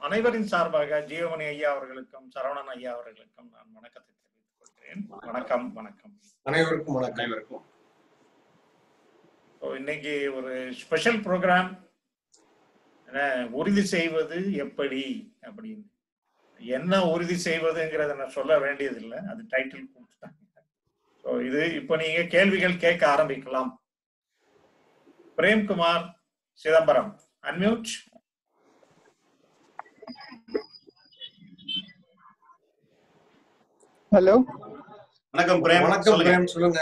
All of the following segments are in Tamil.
அனைவரின் சார்பாக ஜீவமணி ஐயா அவர்களுக்கும் சரவணன் ஐயா அவர்களுக்கும் நான் வணக்கத்தை தெரிவித்துக் கொள்கிறேன் வணக்கம் வணக்கம் அனைவருக்கும் வணக்கம் அனைவருக்கும் So, இன்னைக்கு ஒரு ஸ்பெஷல் ப்ரோக்ராம் உறுதி செய்வது எப்படி அப்படின்னு என்ன உறுதி செய்வதுங்கிறத நான் சொல்ல வேண்டியதில்லை அது டைட்டில் கொடுத்துட்டாங்க ஸோ இது இப்போ நீங்க கேள்விகள் கேட்க ஆரம்பிக்கலாம் பிரேம்குமார் சிதம்பரம் அன்மியூட் ஹலோ வணக்கம் பிரேம் வணக்கம் சொல்லுங்க பிரேம் சொல்லுங்க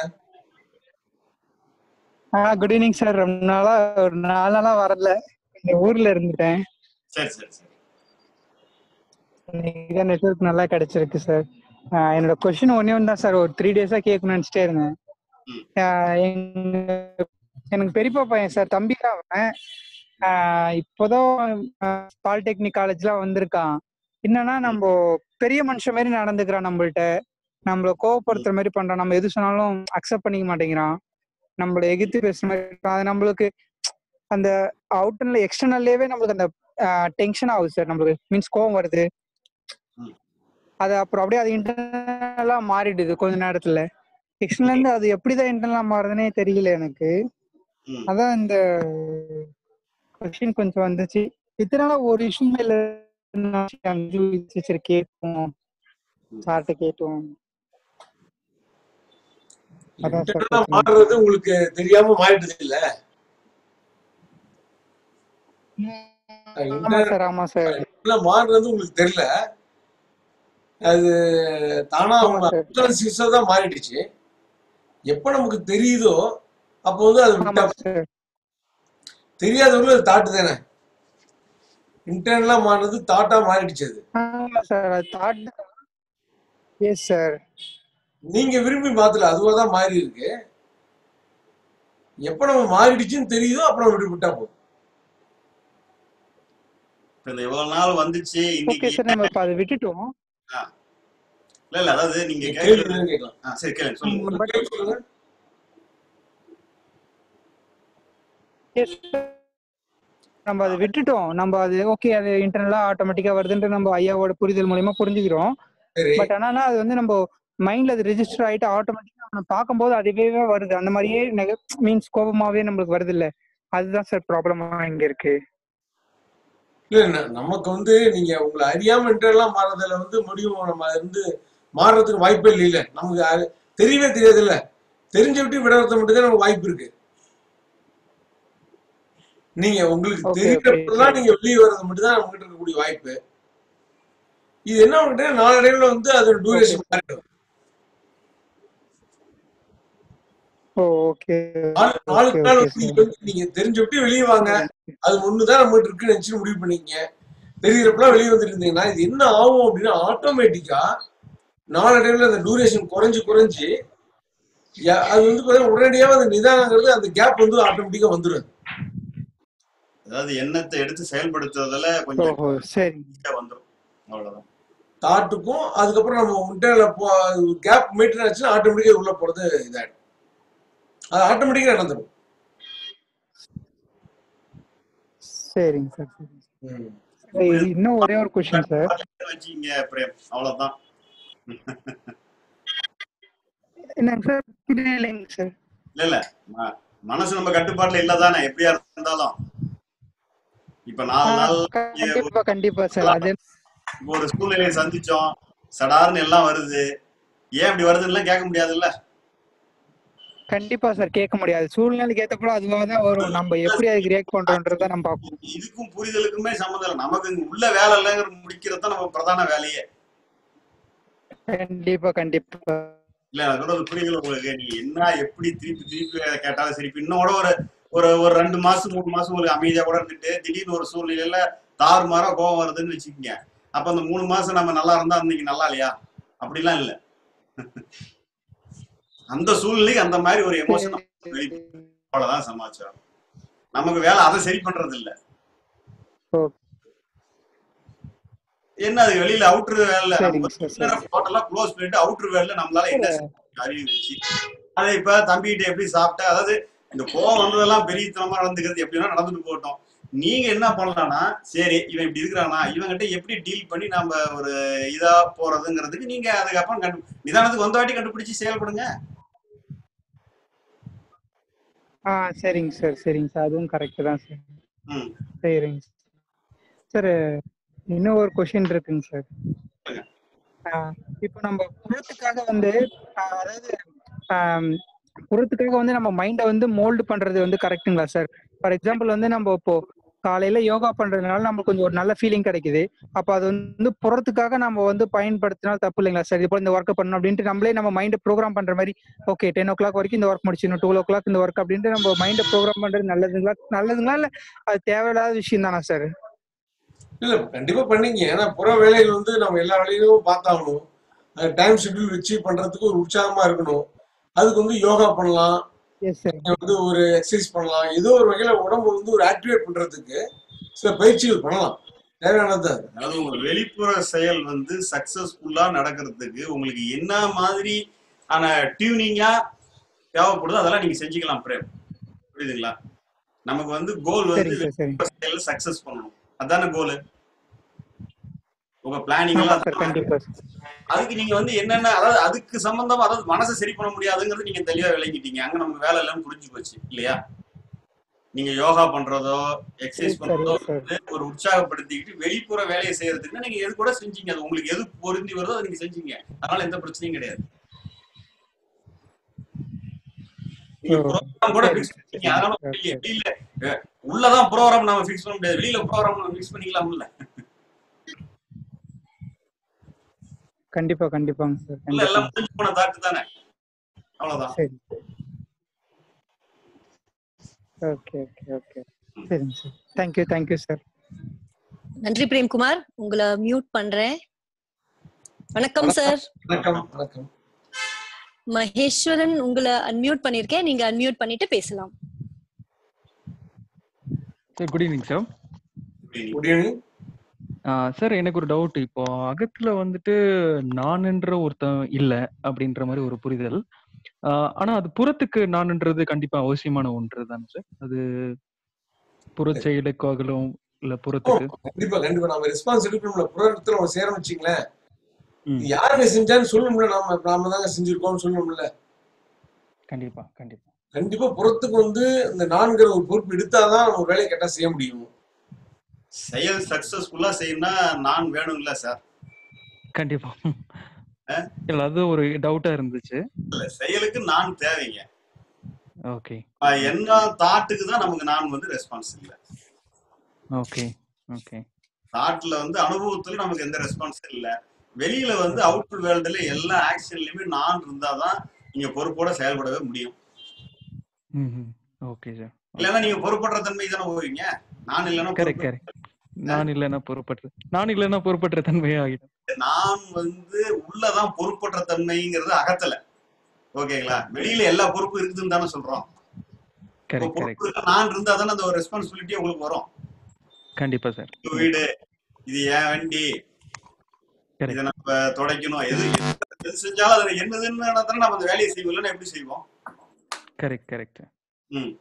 ஆ குட் ஈவினிங் சார் ரொம்ப நாளா ஒரு நாலு நாளா வரல இந்த ஊர்ல இருந்துட்டேன் சரி சரி சரி இன்னைக்கு நெட்ஒர்க் நல்லா கிடைச்சிருக்கு சார் என்னோட கொஸ்டின் ஒன்னே ஒன்று தான் சார் ஒரு த்ரீ டேஸா கேட்கணும்னு நினச்சிட்டே இருந்தேன் ம். ஆ, எங்க- எனக்கு பெரியப்பா பையன் சார் தம்பி தான் அவன் ஆ, இப்போதான் பாலிடெக்னிக் காலேஜ்லாம் வந்திருக்கான் என்னன்னா நம்ம பெரிய மனுஷன் மாதிரி நடந்துக்கிறான் நம்மள்ட்ட நம்மள கோவப்படுத்துற மாதிரி பண்றான் நம்ம எது சொன்னாலும் அக்செப்ட் பண்ணிக்க மாட்டேங்கிறான் நம்மள எகித்து பேசுற மாதிரி இருக்கான். அது நம்மளுக்கு அந்த அவுட்டர்ல எக்ஸ்டர்னல்லேயே நம்மளுக்கு அந்த டென்ஷன் ஆகுது சார் நம்மளுக்கு மீன்ஸ் கோவம் வருது ம். அது அப்புறம் அப்படியே அது இன்டர்னலா மாறிடுது கொஞ்ச நேரத்துல எக்ஸ்டர்னல் இருந்து அது எப்படிதான் இன்டர்னலா மாறுதுன்னே தெரியல எனக்கு ம். அதான் இந்த கொஸ்டின் கொஞ்சம் வந்துச்சு இத்தனை நாளா ஒரு விஷயமே இல்ல சரி கேட்போம் சார்ட்ட கேட்டோம் அதான் சார் இன்டர்னலா மாறுறது உங்களுக்கு தெரியாம மாறிடுது இல்ல ஆமா சார் ஆமா சார் இன்டர்னலா மாறுறது உங்களுக்கு தெரியல அது தானா ஆமா அவங்க சார் அன்கான்சியஸா தான் மாறிடுச்சு எப்ப நமக்கு தெரியுதோ அப்போ வந்து அது ஆமா விட்டா சார் தெரியாதவங்களும் அது தாட்டு தானே இன்டர்னலா மாறுறது தாட்டா மாறிடுச்சு அது ஆமா சார் அது தாட் எஸ் சார் நீங்க விரும்பி மாத்தல அதுவா தான் மாறி இருக்கு எப்ப நம்ம மாறிடுச்சுன்னு தெரியுதோ அப்ப நம்ம விட்டு விட்டா போதும் இப்ப இந்த இவ்வளவு நாள் வந்துச்சு ஓகே இன்னைக்கு சார் நம்ம இப்ப அதை விட்டுட்டோம் ஆ. இல்ல இல்ல அதாவது நீங்க நீங்க கேள்வி கேட்கறது என்னன்னு கேட்கலாம் ஆ, சரி கேளுங்க சொல்லுங்க உங்க பட் கேள்வி சொல்லுங்க எஸ் நம்ம அதை விட்டுட்டோம் நம்ம அது ஓகே அது இன்டர்னலா ஆட்டோமேட்டிக்கா வருதுன்ற நம்ம ஐயாவோட புரிதல் மூலியமா புரிஞ்சுக்கிறோம் சரி பட் ஆனா அது வந்து நம்ம மைண்ட்ல அது ரெஜிஸ்டர் ஆயிட்டு ஆட்டோமேட்டிக்கா நம்ம பார்க்கும்போது அதுவே வருது அந்த மாதிரியே மீன்ஸ் கோபமாவே நம்மளுக்கு வருது இல்ல அதுதான் சார் ப்ராப்ளமா இங்க இருக்கு இல்ல ந- நமக்கு வந்து நீங்க உங்களை அறியாம இன்டர்னலா மாறதுல வந்து முடியும் நம்ம வந்து மாறுறதுக்கு வாய்ப்பே இல்லை இல்ல நமக்கு அது தெரியவே தெரியாது இல்ல தெரிஞ்ச விட்டு விடுறது மட்டும் தான் நமக்கு வாய்ப்பு இருக்கு நீங்க உங்களுக்கு ஓகே ஓகே தெரிகிறப்பதான் சரி நீங்க வெளியே வர்றது மட்டும் தான் நம்மகிட்ட இருக்கக்கூடிய வாய்ப்பு இது என்ன பண்ணிட்டு நாளடைவுல வந்து அதோட ஓகே டூரேஷன் மாறிடும் ஓ ஓகே நாலு ஓகே நாளுக்கு நாள் ஓகே வந்து நீங்க சார் வந்து நீங்க தெரிஞ்ச விட்டு வெளியே வாங்க அது ஒண்ணுதான் நம்மகிட்ட இருக்குன்னு நினைச்சு முடிவு பண்ணீங்க தெரிகிறப்பெல்லாம் வெளியே வந்துட்டு இருந்தீங்கன்னா இது என்ன ஆகும் அப்படின்னா ஆட்டோமேட்டிக்கா நாளடைவில் அந்த டூரேஷன் குறைஞ்சு குறைஞ்சு யா- அது வந்து பார்த்தீங்கன்னா உடனடியாக அந்த நிதானங்கிறது அந்த கேப் வந்து ஆட்டோமேட்டிக்கா வந்துடும் அதாவது எண்ணத்தை எடுத்து செயல்படுத்துறதுல கொஞ்சம் ஓஹோ சரி ஈஸியா வந்துடும் அவ்வளவுதான் தாட்டுக்கும் அதுக்கப்புறம் நம்ம முட்டையில போ கேப் மீட்டர் ஆச்சுன்னா ஆட்டோமேட்டிக்கா உள்ள போறது இதாயிடும் அது ஆட்டோமேட்டிக்கா நடந்துடும் சரிங்க சார் சரி ம். ஏய், இன்னும் ஒரே ஒரு கொஸ்டின் சார் வச்சுக்கீங்க பிரேம் அவ்வளவுதான் என்னங்க சார் இல்லைங்க சார் இல்ல இல்ல ம- மனசு நம்ம கட்டுப்பாட்டுல இல்லதானே எப்படியா இருந்தாலும் இப்ப நாலு நாள் இங்க ஒரு கண்டிப்பா கண்டிப்பா சார் அது இப்போ ஒரு சூழ்நிலையை சந்திச்சோம் சடார்னு எல்லாம் வருது ஏன் இப்படி வருதுன்னு கேட்க முடியாதுல்ல கண்டிப்பா சார் கேட்க முடியாது சூழ்நிலைக்கு ஏத்த போல அதுவா தான் வரும் நம்ம எப்படி அதுக்கு ரியாக்ட் பண்றோன்றத நம்ம பார்க்கணும் இதுக்கும் புரிதலுக்குமே சம்மந்தம் இல்லை நமக்கு இங்க உள்ள வேலை இல்லைங்கிற முடிக்கிறது தான் நம்ம பிரதான வேலையே கண்டிப்பா கண்டிப்பா இல்ல நான் சொல்றது புரியுது உங்களுக்கு நீ என்ன எப்படி திருப்பி திருப்பி அதை கேட்டாலும் சரி இப்ப இன்னும் கூட ஒரு ஒரு ஒரு ரெண்டு மாசம் மூணு மாசம் உங்களுக்கு அமைதியா கூட இருந்துட்டு திடீர்னு ஒரு சூழ்நிலையில தாறுமாறா கோவம் வருதுன்னு வச்சுக்கோங்க அப்ப அந்த மூணு மாசம் நம்ம நல்லா இருந்தா அன்னைக்கு நல்லா இல்லையா அப்படிலாம் இல்ல அந்த சூழ்நிலைக்கு அந்த மாதிரி ஒரு எமோஷன் வெளி அவ்வளவுதான் சமாச்சாரம் நமக்கு வேலை அதை சரி பண்றது இல்ல ஓகே என்ன அது வெளியில அவுட்ரு வேலை சரிங்க சார் சரி டோட்டலா க்ளோஸ் பண்ணிட்டு அவுட்ரு வேலை நம்மளால என்ன செய்ய முடியும்? அறிவு வச்சு அதை இப்ப தம்பிகிட்ட எப்படி சாப்பிட்டா அதாவது இந்த கோவம் வந்ததெல்லாம் பெரியத்தனமா நடந்துக்கிறது எப்படின்னா நடந்துட்டு போட்டோம் நீங்க என்ன பண்ணலாம்னா சரி இவன் இப்படி இருக்கிறானா இவன்கிட்ட எப்படி டீல் பண்ணி நாம ஒரு இதா போறதுங்கிறதுக்கு நீங்க அதுக்கப்புறம் கண்டு நிதானத்துக்கு வந்த வாட்டி கண்டுபிடிச்சு செயல்படுங்க ஆ சரிங்க சார் சரிங்க சார் அதுவும் கரெக்ட் தான் சார் ம் சரிங்க சார் இன்னும் ஒரு கொஷின் இருக்குங்க சார் இப்போ நம்ம புறத்துக்காக வந்து ஆஹ் அதாவது ஆம், புறத்துக்காக வந்து நம்ம மைண்டை வந்து மோல்டு பண்றது வந்து கரெக்ட்டுங்களா சார் ஃபார் எக்ஸாம்பிள் வந்து நம்ம இப்போ காலையில யோகா பண்றதுனால நமக்கு கொஞ்சம் ஒரு நல்ல ஃபீலிங் கிடைக்குது அப்போ அது வந்து புறத்துக்காக நம்ம வந்து பயன்படுத்தினால் தப்பு இல்லைங்களா சார் இப்போ இந்த ஒர்க் பண்ணணும் அப்படின்ட்டு நம்மளே நம்ம மைண்டை ப்ரோக்ராம் பண்ற மாதிரி ஓகே டென் ஓ கிளாக் வரைக்கும் இந்த ஒர்க் முடிச்சிடணும் டுவெல் ஓ கிளாக் இந்த ஒர்க் அப்படின்ட்டு நம்ம மைண்டை ப்ரோக்ராம் பண்றது நல்லதுங்களா நல்லதுங்களா இல்ல அது தேவையில்லாத விஷயம் தானா சார் இல்ல கண்டிப்பா பண்ணீங்க ஏன்னா புற வேலைகள் வந்து நம்ம எல்லா வேலையும் பார்த்தாகணும் அது டைம் ஷெட்யூல் வச்சு பண்றதுக்கு ஒரு உற்சாகமா இருக்கணும் அதுக்கு வந்து யோகா பண்ணலாம் எஸ் சார் நீங்க வந்து ஒரு எக்ஸசைஸ் பண்ணலாம் ஏதோ ஒரு வகையில உடம்பு வந்து ஒரு ஆக்டிவேட் பண்றதுக்கு சில பயிற்சிகள் பண்ணலாம் தேவையானது அது. அதாவது உங்க வெளிப்புற செயல் வந்து சக்சஸ்ஃபுல்லா நடக்கிறதுக்கு உங்களுக்கு என்ன மாதிரி ஆன டியூனிங்கா தேவைப்படுதோ அதெல்லாம் நீங்க செஞ்சுக்கலாம் பிரேம் புரியுதுங்களா நமக்கு வந்து கோல் வந்து சரிங்க சார் சரிங்க செயல் சக்சஸ் பண்ணணும் அதான கோல் உங்க பிளானிங் ஆமா எல்லாம் சார் கண்டிப்பா சார் அதுக்கு நீங்க வந்து என்னென்ன அதாவது அதுக்கு சம்பந்தமா அதாவது மனசை சரி பண்ண முடியாதுங்கிறது நீங்க தெளிவா விளங்கிட்டீங்க அங்க நமக்கு வேலை எல்லாம் புரிஞ்சு போச்சு இல்லையா நீங்க யோகா பண்றதோ எக்ஸசைஸ் சரி பண்றதோ சார் வந்து ஒரு உற்சாகப்படுத்திக்கிட்டு வெளிப்புற வேலையை செய்யறதுக்கு நீங்க எது கூட செஞ்சீங்க அது உங்களுக்கு எது பொருந்தி வருதோ அதை நீங்க செஞ்சீங்க அதனால எந்த பிரச்சனையும் கிடையாது நீங்க ஓ ப்ரோக்ராம் கூட சரி ஃபிக்ஸ் சார் பண்ணீங்க அதனால சரிங்க சார் வெளிய சரி வெளியில அஹ், உள்ளதான் ப்ரோக்ராம் நம்ம ஃபிக்ஸ் பண்ண முடியாது வெளியில ப்ரோக்ராம் நம்ம ஃபிக்ஸ் பண்ணிக்கலாம்ல கண்டிப்பா கண்டிப்பாங்க சார் உள்ள எல்லாம் கண்டிப்பாங்க முடிஞ்சு போன தாட்டு தானே அவ்வளவுதான் சரி ஓகே ஓகே ஓகே சரிங்க சார் தேங்க்யூ தேங்க்யூ சார் நன்றி பிரேம்குமார் உங்களை மியூட் பண்றேன் வணக்கம் வணக்கம் சார் வணக்கம் வணக்கம் மகேஸ்வரன் உங்களை அன்மியூட் பண்ணிருக்கேன் நீங்க அன்மியூட் பண்ணிட்டு பேசலாம் sir good evening sir good evening sir எனக்கு ஒரு டவுட் இப்போ அகத்துல வந்துட்டு நான்ன்ற ஒருத்தன் இல்ல அப்படின்ற மாதிரி ஒரு புரிதல் ஆஹ் ஆனா அது புறத்துக்கு நான்ன்றது கண்டிப்பா அவசியமான ஒன்று தானே சார் அது புறச் செயலுக்காகலும் இல்ல புறத்துக்கு கண்டிப்பா கண்டிப்பா நாம ரெஸ்பான்ஸ் எடுக்கணும்ல புறத்துல நம்ம சேரம் வச்சுங்களேன் ம் இது யாருங்க செஞ்சான்னு சொல்லணும்ல நாம நாம தாங்க செஞ்சிருக்கோம்னு சொல்லணும்ல கண்டிப்பா கண்டிப்பா கண்டிப்பா புறத்துக்கு வந்து இந்த நான்கிற ஒரு பொறுப்பு எடுத்தாதான் நம்ம வேலையை கரெக்டா செய்ய முடியும் செயல் சக்சஸ்ஃபுல்லா செய்யணும்னா நான் வேணும்ல சார் கண்டிப்பா அஹ்? இல்ல அது ஒரு டவுட்டா இருந்துச்சு இல்ல செயலுக்கு நான் தேவைங்க ஓகே அஹ் என்ன தாட்டுக்கு தான் நமக்கு நான் வந்து ரெஸ்பான்ஸ் இல்லை ஓகே ஓகே தாட்ல வந்து அனுபவத்துல நமக்கு எந்த ரெஸ்பான்ஸ் இல்ல வெளியில வந்து அவுட் வேர்ல்டுல எல்லா ஆக்ஷன்லயுமே நான் இருந்தாதான் நீங்க பொறுப்போட செயல்படவே முடியும் ம் ஓகே சார் இல்லைன்னா நீங்க பொறுப்படுற தன்மை தானே போவீங்க நான் இல்லைன்னா கரெக்ட் பொறுப்பு கரெக்ட் நான் இல்லைன்னா பொறுப்பற்ற நான் இல்லைன்னா பொறுப்பற்ற தன்மையே ஆகிடும் நான் வந்து உள்ளதான் பொறுப்பற்ற தன்மைங்கிறது அகத்துல ஓகேங்களா வெளியில எல்லா பொறுப்பும் இருக்குதுன்னு தானே சொல்றோம் இப்போ கரெக்ட் கரெக்ட் பொறுப்பு இருக்க நான் இருந்தா தானே அந்த ஒரு ரெஸ்பான்சிபிலிட்டி உங்களுக்கு வரும் கண்டிப்பா சார் இது வீடு இது என் வண்டி இதை கரெக்ட் நம்ம துடைக்கணும் எது எது செஞ்சாலும் அது என்னதுன்னு தானே நம்ம அந்த வேலையை செய்வோம் இல்லைன்னா எப்படி செய்வோம் கரெக்ட் கரெக்ட் ம்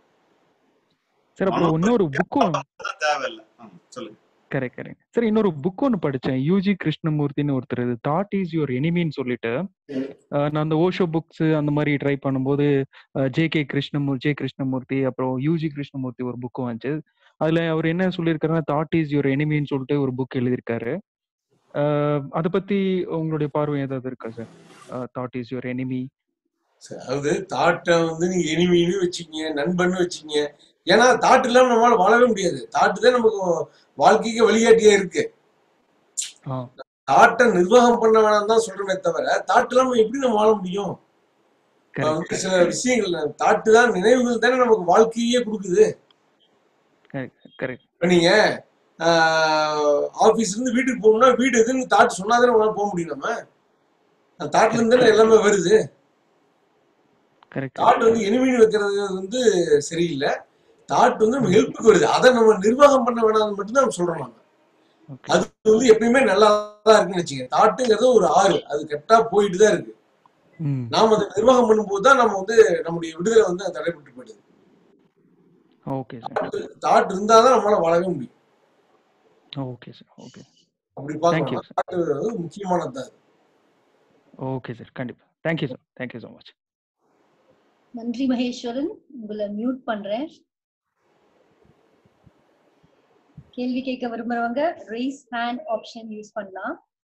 சார் அப்புறம் இன்னொரு புக்கும் தான் தேவையில்லை ம், சொல்லுங்க கரெக்ட் கரெக்ட் சார் இன்னொரு புக் ஒன்று படித்தேன் யூஜி கிருஷ்ணமூர்த்தின்னு ஒருத்தர் தாட் இஸ் யுவர் எனிமின்னு சொல்லிட்டு அஹ், நான் அந்த ஓஷோ புக்ஸ் அந்த மாதிரி ட்ரை பண்ணும்போது J K Krishnamurti J Krishnamurti அப்புறம் யூஜி கிருஷ்ணமூர்த்தி ஒரு புக் வந்துச்சு அதுல அவர் என்ன சொல்லியிருக்காருன்னா தாட் இஸ் யுவர் எனிமின்னு சொல்லிட்டு ஒரு புக் எழுதியிருக்காரு அஹ், அதை பத்தி உங்களுடைய பார்வை ஏதாவது இருக்கா sir thought is your enemy சரி, அதாவது தாட்டை வந்து நீங்க எனிமின்னு வச்சுக்கீங்க நண்பன்னு வச்சுக்கீங்க ஏன்னா தாட் இல்லாம நம்மளால வாழவே முடியாது தாட்டு தான் நமக்கு வாழ்க்கைக்கு வழிகாட்டியா இருக்கு ஆ தாட்டை நிர்வாகம் பண்ண வேணாம் தான் சொல்றேனே தவிர தாட்டு இல்லாம எப்படி நம்ம வாழ முடியும் அஹ் கரெக்ட் வந்து சில விஷயங்கள் தாட்டு தான் நினைவுகள் தானே நமக்கு வாழ்க்கையே கொடுக்குது கரெக்ட் கரெக்ட் இப்ப நீங்க ஆபீஸ்ல இருந்து வீட்டுக்கு போகணும்னா வீடு எதுன்னு தாட்டு சொன்னாதானே உங்களால போக முடியும் நம்ம அந்த தாட்ல இருந்து தானே எல்லாமே வருது கரெக்ட் தாட் வந்து எனிமின்னு வைக்கிறது வந்து சரியில்லை தாட் வந்து நம்ம ஹெல்ப்புக்கு வருது அதை நம்ம நிர்வாகம் பண்ண வேணாம்னு மட்டும்தான் நம்ம சொல்றோம் நம்ம ஓகே அது வந்து எப்பயுமே நல்லா தான் இருக்குன்னு வச்சுங்க தாட்டுங்கிறது ஒரு ஆறு அது கரெக்டா போயிட்டு தான் இருக்கு ம் நாம அதை நிர்வாகம் பண்ணும்போது தான் நம்ம வந்து நம்முடைய விடுதலை வந்து அது தடைபட்டு போயிடுது ஓகே சார் தாட் இருந்தாதான் நம்மளால வாழவே முடியும் ஓகே சார் ஓகே அப்படி தேங்க்யூ பார்க்கணும் சார் தாட் முக்கியமானது தான் ஓகே சார் கண்டிப்பா thank you sir thank you so much நன்றி மகேஸ்வரன் உங்களை மியூட் பண்றேன் கேள்வி கேட்க விரும்புறவங்க ரைஸ் ஹேண்ட் ஆப்ஷன் யூஸ் பண்ணலாம்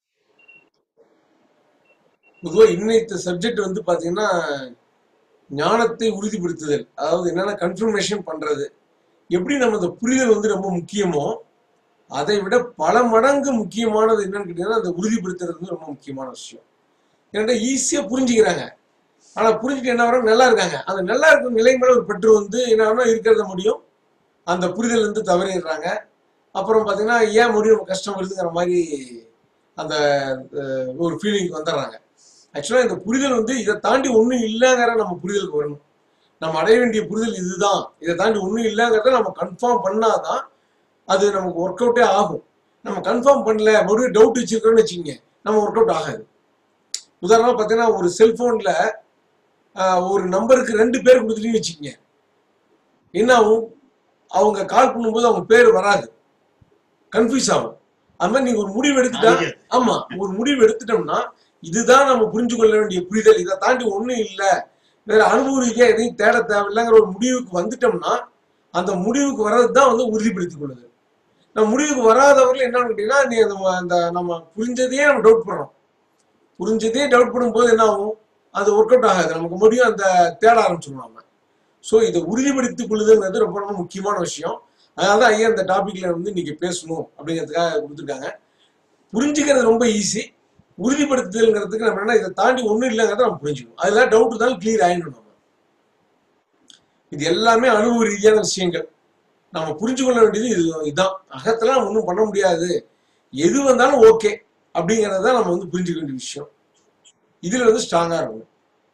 பொதுவா இன்னைக்கு சப்ஜெக்ட் வந்து பாத்தீங்கன்னா ஞானத்தை உறுதிப்படுத்துதல் அதாவது என்னன்னா கன்ஃபர்மேஷன் பண்றது எப்படி நம்ம அந்த புரிதல் வந்து ரொம்ப முக்கியமோ அதை விட பல மடங்கு முக்கியமானது என்னன்னு கேட்டீங்கன்னா அந்த உறுதிப்படுத்துறது வந்து ரொம்ப முக்கியமான விஷயம் ஏன்னா ஈஸியா புரிஞ்சுக்கிறாங்க ஆனா புரிஞ்சுட்டு என்ன வரும் நல்லா இருக்காங்க அந்த நல்லா இருக்கும் நிலை மேல ஒரு பெற்று வந்து என்ன ஆகும்னா இருக்கிறத முடியும் அந்த புரிதல் வந்து தவறிடுறாங்க அப்புறம் பாத்தீங்கன்னா ஏன் முடியும் கஷ்டம் வருதுங்கிற மாதிரி அந்த அஹ், ஒரு ஃபீலிங் வந்துடுறாங்க ஆக்சுவலா இந்த புரிதல் வந்து இதை தாண்டி ஒண்ணும் இல்லைங்கிற நம்ம புரிதலுக்கு வரணும் நம்ம அடைய வேண்டிய புரிதல் இதுதான் இதை தாண்டி ஒண்ணும் இல்லைங்கிறத நம்ம கன்ஃபார்ம் பண்ணாதான் அது நமக்கு ஒர்க் அவுட்டே ஆகும் நம்ம கன்ஃபார்ம் பண்ணல மறுபடியும் டவுட் வச்சிருக்கோம்னு வச்சுக்கோங்க நம்ம ஒர்க் அவுட் ஆகாது உதாரணமா பார்த்தீங்கன்னா ஒரு செல்போன்ல ஒரு நம்பருக்கு ரெண்டு பேர் கொடுத்துட்டீங்கன்னு வச்சுக்கோங்க என்ன ஆகும் அவங்க கால் பண்ணும்போது அவங்க பேர் வராது கன்ஃபியூஸ் ஆகும் அது மாதிரி நீங்க ஒரு முடிவு எடுத்துட்டா நாளைக்கு ஆமா ஒரு முடிவு எடுத்துட்டோம்னா இதுதான் நம்ம புரிஞ்சு கொள்ள வேண்டிய புரிதல் இதை தாண்டி ஒண்ணும் இல்ல வேற அனுபவ ரீதியா எதையும் தேட தேவையில்லைங்கிற ஒரு முடிவுக்கு வந்துட்டோம்னா அந்த முடிவுக்கு வர்றது தான் வந்து உறுதிப்படுத்திக் கொள்ளுது நம்ம முடிவுக்கு வராதவர்கள் என்னன்னு கேட்டீங்கன்னா நீ அந்த அந்த நம்ம புரிஞ்சதையே நம்ம டவுட் பண்றோம் புரிஞ்சதே டவுட் பண்ணும்போது என்ன ஆகும் அது ஒர்க் அவுட் ஆகாது நமக்கு முடியும் அந்த தேட ஆரம்பிச்சிடும் நம்ம ஸோ இதை உறுதிப்படுத்திக் கொள்ளுதுங்கிறது ரொம்ப ரொம்ப முக்கியமான விஷயம் அதனால தான் ஐயா இந்த டாபிக்ல வந்து இன்னைக்கு பேசணும் அப்படிங்கிறதுக்காக கொடுத்துருக்காங்க புரிஞ்சுக்கிறது ரொம்ப ஈஸி உறுதிப்படுத்துதல்ங்கிறதுக்கு நம்ம என்ன இதை தாண்டி ஒண்ணும் இல்லைங்கிறத நம்ம புரிஞ்சுக்கணும் அதெல்லாம் டவுட் இருந்தாலும் கிளியர் ஆயிடணும் நம்ம இது எல்லாமே அனுபவ ரீதியான விஷயங்கள் நம்ம புரிஞ்சு கொள்ள வேண்டியது இது இதுதான் அகத்தெல்லாம் ஒன்றும் பண்ண முடியாது எது வந்தாலும் ஓகே அப்படிங்கறத நம்ம வந்து புரிஞ்சுக்க வேண்டிய விஷயம் இதுல வந்து ஸ்ட்ராங்கா இருக்கணும்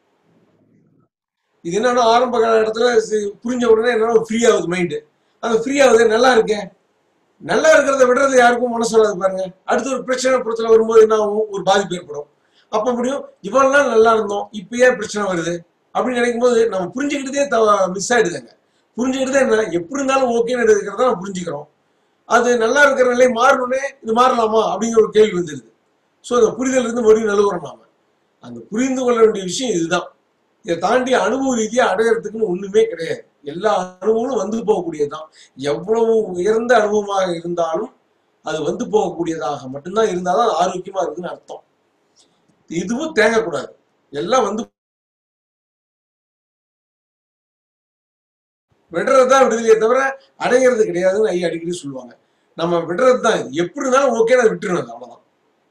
இது என்னன்னா ஆரம்ப காலகட்டத்துல சி- புரிஞ்ச உடனே என்னன்னா ஃப்ரீ ஆகுது மைண்டு அந்த ஃப்ரீ ஆகுது நல்லா இருக்கேன் நல்லா இருக்கிறத விடுறது யாருக்கும் மனசு வராது பாருங்க அடுத்து ஒரு பிரச்சனை புறத்துல வரும்போது என்ன ஆகும் ஒரு பாதிப்பு ஏற்படும் அப்ப முடியும் இவ்வளவு நல்லா இருந்தோம் இப்ப ஏன் பிரச்சனை வருது அப்படின்னு நினைக்கும் போது நம்ம புரிஞ்சுக்கிட்டதே மிஸ் ஆயிடுதுங்க புரிஞ்சுக்கிட்டதே என்ன எப்படி இருந்தாலும் ஓகேன்னு எடுக்கிறத நம்ம புரிஞ்சுக்கிறோம் அது நல்லா இருக்கிற நிலை மாறணும்னே இது மாறலாமா அப்படிங்கிற ஒரு கேள்வி வந்துருது ஸோ அந்த புரிதல் இருந்து மறுபடியும் நழுவுறோம் நாம அந்த புரிந்து கொள்ள வேண்டிய விஷயம் இதுதான் இதை தாண்டி அனுபவ ரீதியா அடையறதுக்குன்னு ஒண்ணுமே கிடையாது எல்லா அனுபவங்களும் வந்து போகக்கூடியதுதான் எவ்வளவு உயர்ந்த அனுபவமாக இருந்தாலும் அது வந்து போகக்கூடியதாக மட்டும்தான் இருந்தாதான் அது ஆரோக்கியமா இருக்குன்னு அர்த்தம் இதுவும் தேங்கக்கூடாது எல்லாம் வந்து விடுறதுதான் விடுதலையே தவிர அடையிறது கிடையாதுன்னு ஐயா அடிக்கடி சொல்லுவாங்க நம்ம விடுறது தான் இது எப்படி இருந்தாலும் ஓகே அதை விட்டுறணும் அது அவ்வளவுதான்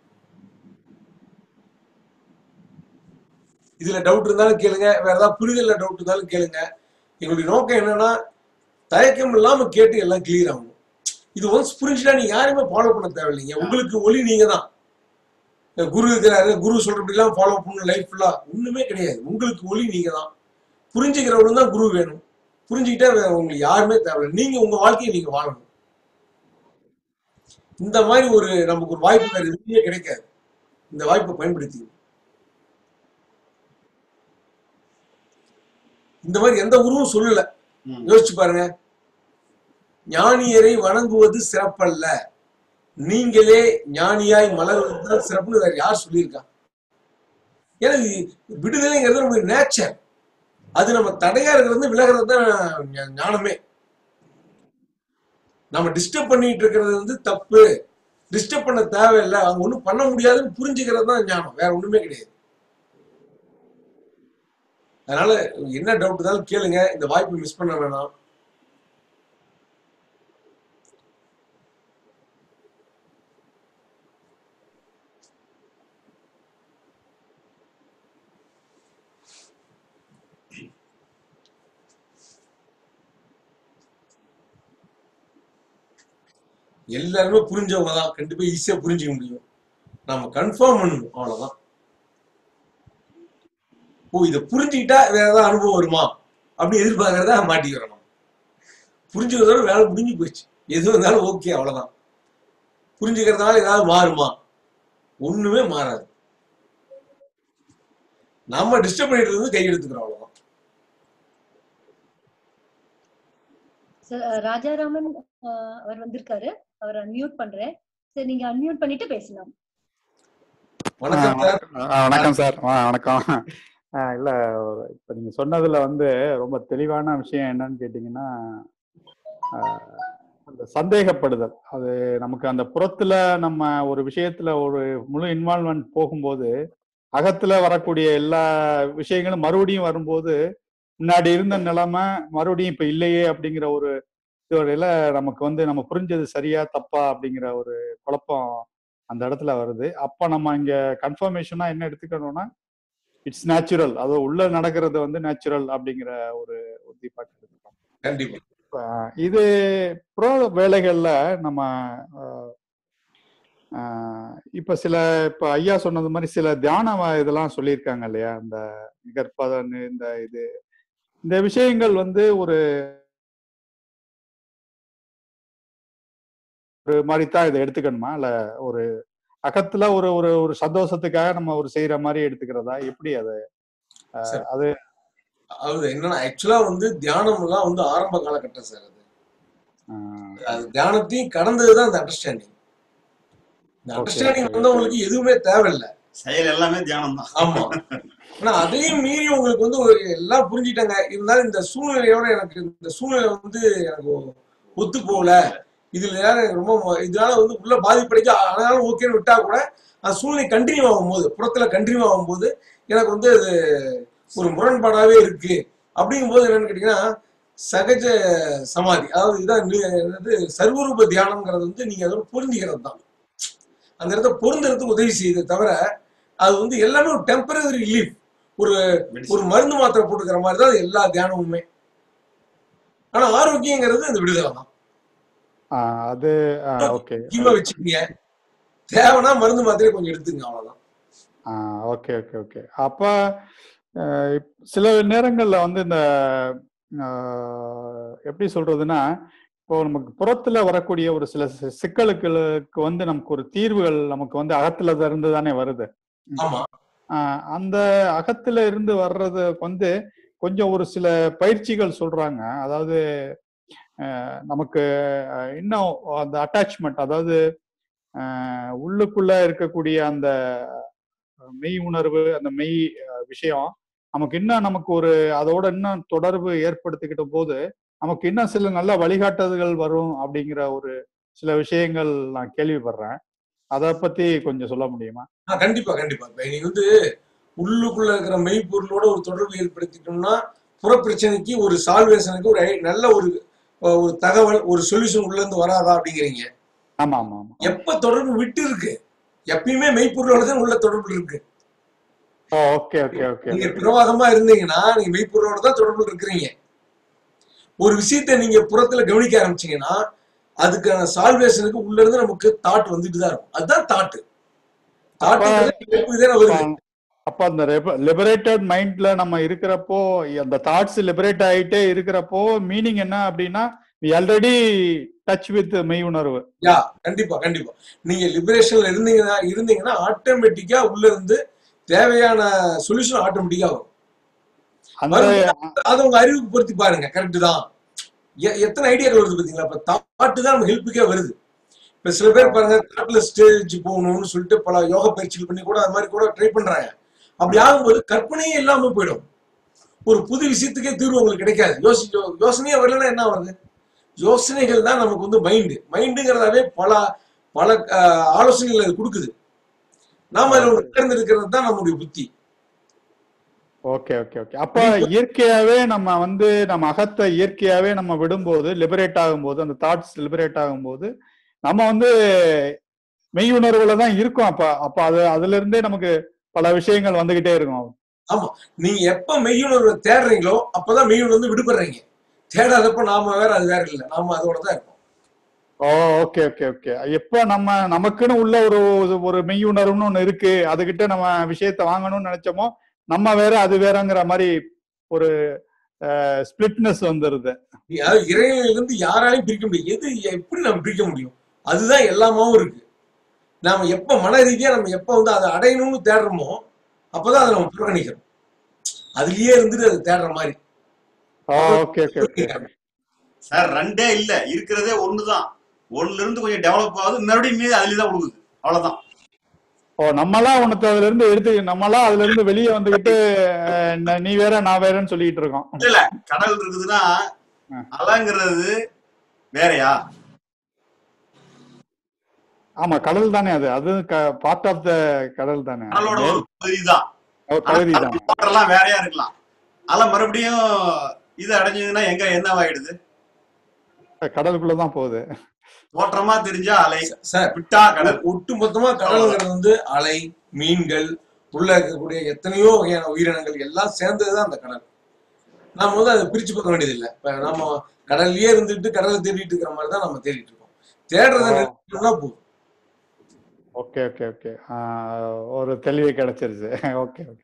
இதுல டவுட் இருந்தாலும் கேளுங்க வேற ஏதாவது புரிதல்ல டவுட் இருந்தாலும் கேளுங்க எங்களுடைய நோக்கம் என்னன்னா தயக்கம் இல்லாம கேட்டு எல்லாம் கிளியர் ஆகணும் இது ஒன்ஸ் புரிஞ்சுட்டா நீங்க யாருமே ஃபாலோ பண்ண தேவையில்லைங்க உங்களுக்கு ஒளி நீங்க தான் குரு இருக்கிறாரு குரு சொல்றபடிலாம் ஃபாலோ பண்ணணும் லைஃப் ஃபுல்லா ஒண்ணுமே கிடையாது உங்களுக்கு ஒளி நீங்க தான் புரிஞ்சுக்கிறவங்க தான் குரு வேணும் புரிஞ்சுக்கிட்டா வேற உங்களுக்கு யாருமே தேவையில்லை நீங்க உங்க வாழ்க்கையை நீங்க வாழணும் இந்த மாதிரி ஒரு நமக்கு ஒரு வாய்ப்பு வேற எதுவுமே கிடைக்காது இந்த வாய்ப்பை பயன்படுத்தி இந்த மாதிரி எந்த குருவும் சொல்லல ம். யோசிச்சு பாருங்க ஞானியரை வணங்குவது சிறப்பல்ல நீங்களே ஞானியாய் மலர்வது தான் சிறப்புன்னு வேற யார் சொல்லியிருக்கா ஏன்னா இது விடுதலைங்கிறது நம்ம நேச்சர் அது நம்ம தடையா இருக்கிறது விலகிறது தான் ஞா- ஞானமே நம்ம டிஸ்டர்ப் பண்ணிட்டு இருக்கிறது வந்து தப்பு டிஸ்டர்ப் பண்ண தேவையில்லை அவங்க ஒண்ணும் பண்ண முடியாதுன்னு புரிஞ்சுக்கிறது தான் ஞானம் வேற ஒண்ணுமே கிடையாது அதனால என்ன டவுட் இருந்தாலும் கேளுங்க இந்த வாய்ப்பை மிஸ் பண்ண வேணாம் எல்லாருமே புரிஞ்சவங்க தான் கண்டிப்பா ஈஸியா புரிஞ்சுக்க முடியும் நாம கன்ஃபார்ம் பண்ணணும் அவ்வளவுதான் ஓ இதை புரிஞ்சுக்கிட்டா வேற ஏதாவது அனுபவம் வருமா அப்படி எதிர்பார்க்கறத மாட்டிக்கிறோம் நம்ம. புரிஞ்சுக்கிறதோட வேலை முடிஞ்சு போச்சு எது வந்தாலும் ஓகே அவ்வளவுதான் புரிஞ்சுக்கிறதுனால ஏதாவது மாறுமா ஒண்ணுமே மாறாது நம்ம டிஸ்டர்ப் பண்ணிட்டு இருந்து கை எடுத்துக்கிறோம் அவ்வளவுதான் Sir, அஹ், ராஜாராமன் அஹ், அவர் வந்திருக்காரு அவர் அன்மியூட் பண்றேன் சரி நீங்க அன்மியூட் பண்ணிட்டு பேசலாம் வணக்கம் சார் ஆ, வணக்கம் சார் ஆ, வணக்கம் ஆ, இல்ல இப்ப நீங்க சொன்னதுல வந்து ரொம்ப தெளிவான விஷயம் என்னன்னு கேட்டீங்கன்னா ஆ, அந்த சந்தேகப்படுதல் அது நமக்கு அந்த புறத்துல நம்ம ஒரு விஷயத்துல ஒரு முழு இன்வால்மெண்ட் போகும்போது அகத்துல வரக்கூடிய எல்லா விஷயங்களும் மறுபடியும் வரும்போது முன்னாடி இருந்த நிலைமை மறுபடியும் இப்ப இல்லையே அப்படிங்கிற ஒரு இதுவரையில நமக்கு வந்து நம்ம புரிஞ்சது சரியா தப்பா அப்படிங்கிற ஒரு குழப்பம் அந்த இடத்துல வருது அப்ப நம்ம இங்க கன்ஃபர்மேஷனா என்ன எடுத்துக்கணும்னா இட்ஸ் நேச்சுரல் அது உள்ள நடக்கிறது வந்து நேச்சுரல் அப்படிங்கிற ஒரு உறுதிப்பாட்டு எடுத்துக்கணும் கண்டிப்பா ஆஹ் இது ப்ரோ வேலைகள்ல நம்ம ஆஹ் ஆஹ் இப்ப சில இப்ப ஐயா சொன்னது மாதிரி சில தியான வ- இதெல்லாம் சொல்லியிருக்காங்க இல்லையா இந்த நிகர்பதன் இந்த இது இந்த விஷயங்கள் வந்து ஒரு ஒரு மாதிரி தான் இதை எடுத்துக்கணுமா இல்ல ஒரு அகத்துல ஒரு ஒரு ஒரு சந்தோஷத்துக்காக நம்ம ஒரு செய்யற மாதிரி எடுத்துக்கிறதா எப்படி அது ஆஹ் சார் அது அது என்னன்னா ஆக்சுவலா வந்து தியானம் எல்லாம் வந்து ஆரம்ப காலகட்டம் சார் அது ஆஹ் அது தியானத்தையும் கடந்ததுதான் அந்த அண்டர்ஸ்டாண்டிங் இந்த ஓகே அண்டர்ஸ்டாண்டிங் ஓகே வந்தவங்களுக்கு எதுவுமே தேவையில்லை செயல் எல்லாமே தியானம் தான் ஆமா ஆனா அதையும் மீறி உங்களுக்கு வந்து ஒரு எல்லாம் புரிஞ்சுட்டாங்க இருந்தாலும் இந்த சூழ்நிலையோட எனக்கு இந்த சூழ்நிலை வந்து எனக்கு ஒத்து போகல இதுல யாரும் எனக்கு ரொம்ப ம- இதனால வந்து உள்ள பாதிப்படைக்க ஆனாலும் ஓகேன்னு விட்டா கூட அந்த சூழ்நிலை கண்டினியூ ஆகும்போது புறத்துல கண்டினியூ ஆகும்போது எனக்கு வந்து அது ஒரு முரண்பாடாவே இருக்கு அப்படிங்கும்போது என்னன்னு கேட்டீங்கன்னா சகஜ சமாதி அதாவது இதான் நி- என்னது சர்வரூப தியானம்ங்கிறது வந்து நீங்க அதோட பொருந்திக்கிறது தான் அந்த இடத்த பொருந்துறதுக்கு உதவி செய்யுது தவிர அது வந்து எல்லாமே ஒரு டெம்பரரி ரிலீஃப் ஒரு ஒரு மெடிசன் மருந்து மாத்திரை போட்டுக்கிற மாதிரி தான் அது எல்லா தியானமுமே ஆனா ஆரோக்கியங்கிறது அந்த விடுதலை தான் ஆஹ் அது ஓகே முக்கியமா வச்சுக்கீங்க தேவைன்னா மருந்து மாத்திரை கொஞ்சம் எடுத்துங்க அவ்வளவுதான் ஓகே ஓகே ஓகே அப்ப அஹ் இப்- சில நேரங்கள்ல வந்து இந்த ஆஹ் எப்படி சொல்றதுன்னா இப்போ நமக்கு புறத்துல வரக்கூடிய ஒரு சில சி- சிக்கலுக்கு வந்து நமக்கு ஒரு தீர்வுகள் நமக்கு வந்து அகத்துல இருந்து தானே வருது ஆமா ஆஹ் அந்த அகத்துல இருந்து வர்றது வந்து கொஞ்சம் ஒரு சில பயிற்சிகள் சொல்றாங்க அதாவது அஹ் நமக்கு அஹ் இன்னும் அந்த அட்டாச்மெண்ட் அதாவது அஹ் உள்ளுக்குள்ள இருக்கக்கூடிய அந்த மெய் உணர்வு அந்த மெய் அஹ் விஷயம் நமக்கு இன்னும் நமக்கு ஒரு அதோட இன்னும் தொடர்பு ஏற்படுத்திக்கிட்ட போது நமக்கு இன்னும் சில நல்ல வழிகாட்டுதல்கள் வரும் அப்படிங்கிற ஒரு சில விஷயங்கள் நான் கேள்விப்படுறேன் அதை பத்தி கொஞ்சம் சொல்ல முடியுமா ஆ, கண்டிப்பா கண்டிப்பா இப்ப நீங்க வந்து உள்ளுக்குள்ள இருக்கிற மெய்ப்பொருளோட ஒரு தொடர்பு ஏற்படுத்திட்டோம்னா புற பிரச்சனைக்கு ஒரு சால்வேஷனுக்கு ஒரு ஐ- நல்ல ஒரு ஒரு தகவல் ஒரு சொல்யூஷன் உள்ள இருந்து வராதா அப்படிங்கிறீங்க ஆமா ஆமா ஆமா எப்ப தொடர்பு விட்டு இருக்கு எப்பயுமே மெய்ப்பொருளோட தான் உள்ள தொடர்பு இருக்கு ஓகே ஓகே ஓகே நீங்க பிரவாகமா இருந்தீங்கன்னா நீங்க மெய்ப்பொருளோட தான் தொடர்பு இருக்கிறீங்க ஒரு விஷயத்தை நீங்க புறத்துல கவனிக்க ஆரம்பிச்சீங்கன்னா அதுக்கான சால்வேஷனுக்கு உள்ள இருந்து நமக்கு தாட் வந்துட்டு தான் இருக்கும் அதுதான் தாட் அப்ப தாட் தானே வருது அப்ப- அப்ப அந்த லிபரேட்டட் மைண்ட்ல நம்ம இருக்கிறப்போ அந்த தாட்ஸ் லிபரேட் ஆயிட்டே இருக்கிறப்போ மீனிங் என்ன அப்படின்னா ஆல்ரெடி டச் வித் மெய் உணர்வு யா கண்டிப்பா கண்டிப்பா நீங்க லிபரேஷன்ல இருந்தீங்கன்னா இருந்தீங்கன்னா ஆட்டோமேட்டிக்கா உள்ள இருந்து தேவையான சொல்யூஷன் ஆட்டோமேட்டிக்கா வரும் அந்த வரும்போது அதை உங்க அறிவுக்கு பொருத்தி பாருங்க கரெக்ட் தான் எ- எத்தனை ஐடியாக்கள் வருது பாத்தீங்களா இப்ப தாட்டு தான் நம்ம ஹெல்ப்புக்கே வருது இப்ப சில பேர் பாருங்க தாட்ல ஸ்டேஜ் போகணும்னு சொல்லிட்டு பல யோகா பயிற்சிகள் பண்ணி கூட அது மாதிரி கூட ட்ரை பண்றாங்க அப்படி ஆகும்போது கற்பனையே இல்லாம போயிடும் ஒரு புது விஷயத்துக்கே தீர்வு உங்களுக்கு கிடைக்காது யோசி யோ- யோசனையே வரலன்னா என்ன வருது யோசனைகள் தான் நமக்கு வந்து மைண்டு மைண்டுங்கிறதாவே பல பல ஆஹ், ஆலோசனைகள் அது கொடுக்குது நாம அதில் ஒரு தேர்ந்தெடுக்கிறது தான் நம்முடைய புத்தி ஓகே ஓகே ஓகே அப்ப இயற்கையாவே நம்ம வந்து நம்ம அகத்தை இயற்கையாவே நம்ம விடும்போது லிபரேட் ஆகும்போது அந்த தாட்ஸ் லிபரேட் ஆகும்போது நம்ம வந்து மெய் உணர்வுல தான் இருக்கோம் அப்ப அப்ப அது அதுல இருந்தே நமக்கு பல விஷயங்கள் வந்துகிட்டே இருக்கும் ஆமா நீங்க எப்ப மெய்யுணர்வை தேடுறீங்களோ அப்பதான் மெய்யுணர்வு வந்து விடுபடுறீங்க தேடாதப்ப நாம வேற அது வேற இல்லை நாம அதோட தான் இருக்கோம் ஓ ஓகே ஓகே ஓகே எப்ப நம்ம நமக்குன்னு உள்ள ஒரு ஒரு மெய் உணர்வுன்னு ஒண்ணு இருக்கு அதுகிட்ட நம்ம விஷயத்த வாங்கணும்னு நினைச்சோமோ நம்ம வேற அது வேறங்கிற மாதிரி ஒரு ஸ்பிளிட்னஸ் வந்துருது நீ- அதாவது இறைவனிலிருந்து இருந்து யாராலையும் பிரிக்க முடியும் எது எப்படி நம்ம பிரிக்க முடியும் அதுதான் எல்லாமாவும் இருக்கு நாம எப்ப மன ரீதியா நம்ம எப்ப வந்து அதை அடையணும்னு தேடுறோமோ அப்பதான் அதை நம்ம புறக்கணிக்கிறோம் அதுலயே இருந்துட்டு அதை தேடுற மாதிரி ஓகே ஓகே ஓகே சார் ரெண்டே இல்ல இருக்கிறதே ஒண்ணுதான் ஒண்ணுல இருந்து கொஞ்சம் டெவலப் ஆகுது மறுபடியும் மீது அதுல தான் விழுகுது அவ்வளவுதான் ஓ நம்மளா உனக்கு அதுல இருந்து எடுத்து நம்மளா அதுல இருந்து வெளியே வந்துகிட்டு அஹ், ந- நீ வேற நான் வேறன்னு சொல்லிட்டு இருக்கோம் இல்ல இல்ல கடல் இருக்குதுன்னா அலைங்கிறது வேறயா ஆமா கடல் தானே அது அது பார்ட் ஆஃப் த கடல் தானே கடலோட ஒரு பகுதி தான் ஒரு பகுதி தான் வாட்டர்லாம் வேறையா இருக்கலாம் அலை மறுபடியும் இது அடைஞ்சதுன்னா எங்க என்னவாயிடுது கடலுக்குள்ளதான் போகுது தோற்றமா தெரிஞ்சா அலை சார் விட்டா கடல் ஒட்டு மொத்தமா கடல்ங்கிறது வந்து அலை மீன்கள் உள்ள இருக்கக்கூடிய எத்தனையோ வகையான உயிரினங்கள் எல்லாம் சேர்ந்ததுதான் அந்த கடல் நாம வந்து அதை பிரிச்சு பார்க்க வேண்டியதில்லை இப்ப நாம கடல்லயே இருந்துட்டு கடலை தேடிட்டு இருக்கிற மாதிரி தான் நம்ம தேடிட்டு இருக்கோம் தேடுறதை நிறுத்திட்டோம்னா போதும் ஓகே ஓகே ஓகே ஒரு தெளிவு கிடைச்சிருச்சு ஓகே ஓகே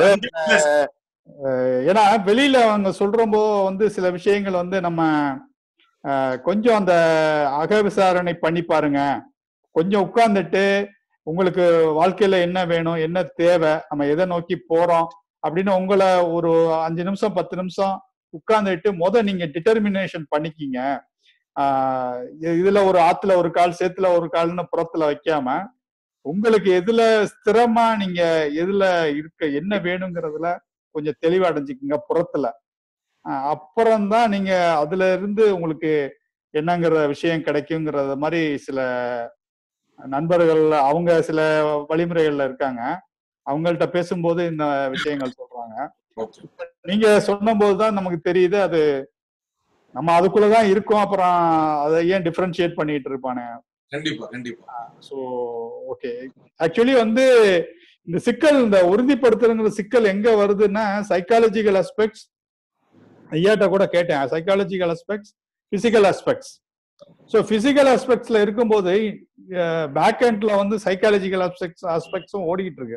ஏன்னா வெளியில அவங்க சொல்றப்போ வந்து சில விஷயங்கள் வந்து நம்ம அஹ், கொஞ்சம் அந்த அக விசாரணை பண்ணி பாருங்க கொஞ்சம் உட்கார்ந்துட்டு உங்களுக்கு வாழ்க்கையில என்ன வேணும் என்ன தேவை நம்ம எதை நோக்கி போறோம் அப்படின்னு உங்களை ஒரு அஞ்சு நிமிஷம் பத்து நிமிஷம் உட்கார்ந்துட்டு முத நீங்க டிட்டர்மினேஷன் பண்ணிக்கிங்க ஆஹ் இ- இதுல ஒரு ஆத்துல ஒரு கால் சேத்துல ஒரு கால்னு புறத்துல வைக்காம உங்களுக்கு எதுல ஸ்திரமா நீங்க எதுல இருக்க என்ன வேணுங்கிறதுல கொஞ்சம் தெளிவா அடைஞ்சுக்குங்க புறத்துல ஆஹ் அப்புறம்தான் நீங்க அதுல இருந்து உங்களுக்கு என்னங்கிற விஷயம் கிடைக்குங்கிறத மாதிரி சில நண்பர்கள் அவங்க சில வழிமுறைகள்ல இருக்காங்க அவங்கள்ட்ட பேசும்போது இந்த விஷயங்கள் சொல்றாங்க நீங்க சொன்னபோது தான் நமக்கு தெரியுது அது நம்ம அதுக்குள்ளதான் இருக்கோம் அப்புறம் அதை ஏன் டிஃபரன்ஷியேட் பண்ணிட்டு இருப்பானே கண்டிப்பா கண்டிப்பா ஸோ ஓகே ஆக்சுவலி வந்து இந்த சிக்கல் இந்த உறுதிப்படுத்துறங்கிற சிக்கல் எங்க வருதுன்னா சைக்காலஜிக்கல் அஸ்பெக்ட்ஸ் ஐயாட்ட கூட கேட்டேன் psychological aspects physical aspects so physical அஸ்பெக்ட்ஸ்ல இருக்கும்போது பேக் எண்ட்ல வந்து சைக்காலஜிக்கல் அஸ்பெக்ட்ஸ் அஸ்பெக்ட்ஸும் ஓடிக்கிட்டு இருக்கு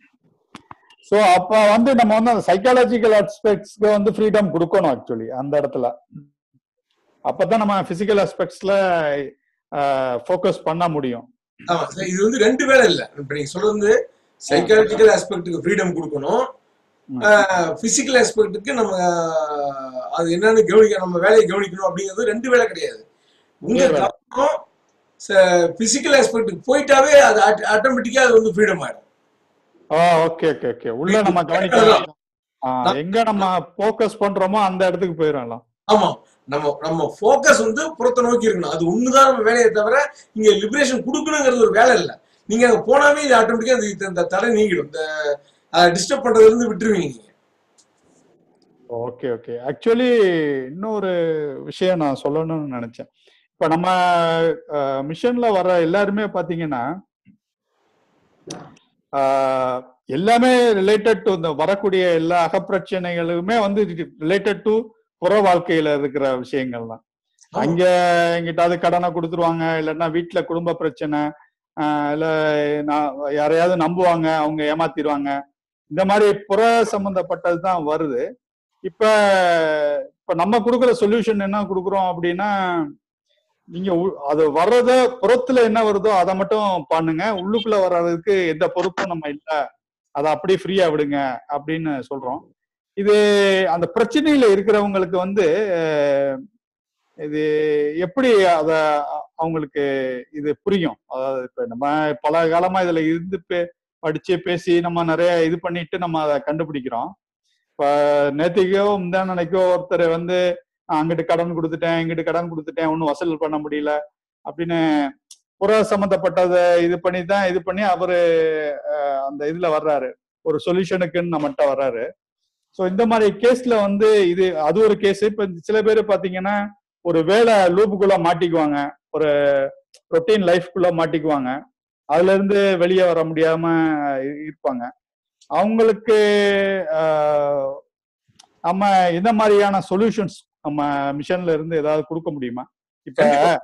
ஸோ அப்ப வந்து நம்ம வந்து அந்த சைக்காலஜிக்கல் அஸ்பெக்ட்ஸ்க்கு வந்து ஃப்ரீடம் கொடுக்கணும் ஆக்சுவலி அந்த இடத்துல அப்பதான் நம்ம பிசிக்கல் அஸ்பெக்ட்ஸ்ல ஃபோக்கஸ் பண்ண முடியும் ஆமா சார், இது வந்து ரெண்டு வேலை இல்ல இப்ப நீங்க சொல்றது சைக்காலஜிக்கல் ஆஸ்பெக்ட்டுக்கு ஃப்ரீடம் கொடுக்கணும் பிசிக்கல் ஆஸ்பெக்ட்டுக்கு நம்ம ஆஹ், அது என்னன்னு கவனிக்க நம்ம வேலையை கவனிக்கணும் அப்படிங்கிறது ரெண்டு வேலை கிடையாது உங்க வேற வேலை. கவனம் பிசிக்கல் ஆஸ்பெக்ட்டுக்கு போயிட்டாவே அது ஆட்டோமேட்டிக்கா அது வந்து ஃப்ரீடம் ஆயிடும் ஆ ஓகே ஓகே ஓகே உள்ள நம்ம கவனிக்கலாம் ஆ, எங்க நம்ம ஃபோக்கஸ் பண்றோமோ அந்த இடத்துக்கு போயிடலாம் ஆமா நம்ம நம்ம ஃபோக்கஸ் வந்து புறத்தை நோக்கி இருக்கணும் அது ஒண்ணுதான் நம்ம வேலையை தவிர இங்க லிபரேஷன் கொடுக்கணுங்கிறது ஒரு வேலை இல்ல நீங்க அங்க போனாவே இது ஆட்டோமேட்டிக்கா இந்த- இந்த தடை நீங்கிடும் இந்த டிஸ்டர்ப் பண்றதுல இருந்து விட்டுருவீங்க நீங்க ஓகே ஓகே ஆக்சுவலி இன்னொரு விஷயம் நான் சொல்லணும்னு நினைச்சேன் இப்ப நம்ம மிஷன்ல வர எல்லாருமே பாத்தீங்கன்னா ஆஹ், எல்லாமே ரிலேட்டட் டு இந்த வரக்கூடிய எல்லா அகப்பிரச்சனைகளுமே வந்து ரிலேட்டட் டு புற வாழ்க்கையில இருக்கிற விஷயங்கள் தான் அங்க எங்கிட்டாவது கடனை கொடுத்துருவாங்க இல்லைன்னா வீட்டுல குடும்ப பிரச்சனை ஆஹ் இல்ல நான் யாரையாவது நம்புவாங்க அவங்க ஏமாத்திடுவாங்க இந்த மாதிரி புற சம்பந்தப்பட்டது தான் வருது இப்ப இப்ப நம்ம கொடுக்குற சொல்யூஷன் என்ன கொடுக்குறோம் அப்படின்னா நீங்க உ- அது வர்றத புறத்துல என்ன வருதோ அதை மட்டும் பண்ணுங்க உள்ளுக்குள்ள வர்றதுக்கு எந்த பொறுப்பும் நம்ம இல்ல அதை அப்படியே ஃப்ரீயா விடுங்க அப்படின்னு சொல்றோம் இது அந்த பிரச்சனையில இருக்கிறவங்களுக்கு வந்து அஹ், இது எப்படி அத அவங்களுக்கு இது புரியும் அதாவது இப்ப நம்ம பல காலமா இதுல இருந்து பே- படிச்சு பேசி நம்ம நிறைய இது பண்ணிட்டு நம்ம அதை கண்டுபிடிக்கிறோம் இப்ப நேத்திக்கோ முந்தானைக்கோ ஒருத்தர் வந்து "நான் அங்கிட்டு கடன் கொடுத்துட்டேன் இங்கிட்டு கடன் கொடுத்துட்டேன் ஒன்றும் வசூல் பண்ண முடியல அப்படின்னு புற சம்பந்தப்பட்டதை இது பண்ணி தான் இது பண்ணி அவரு அஹ், அந்த இதுல வர்றாரு ஒரு சொல்யூஷனுக்குன்னு நம்மகிட்ட வர்றாரு ஸோ இந்த மாதிரி கேஸ்ல வந்து இது அது ஒரு கேஸ் இப்ப சில பேர் பாத்தீங்கன்னா ஒரு வேலை லூப்புக்குள்ள மாட்டிக்குவாங்க ஒரு ரொட்டீன் லைஃப்குள்ள மாட்டிக்குவாங்க அதுல இருந்து வெளியே வர முடியாம இ- இருப்பாங்க அவங்களுக்கு ஆஹ், நம்ம இந்த மாதிரியான சொல்யூஷன்ஸ் நம்ம மிஷன்ல இருந்து ஏதாவது கொடுக்க முடியுமா இப்ப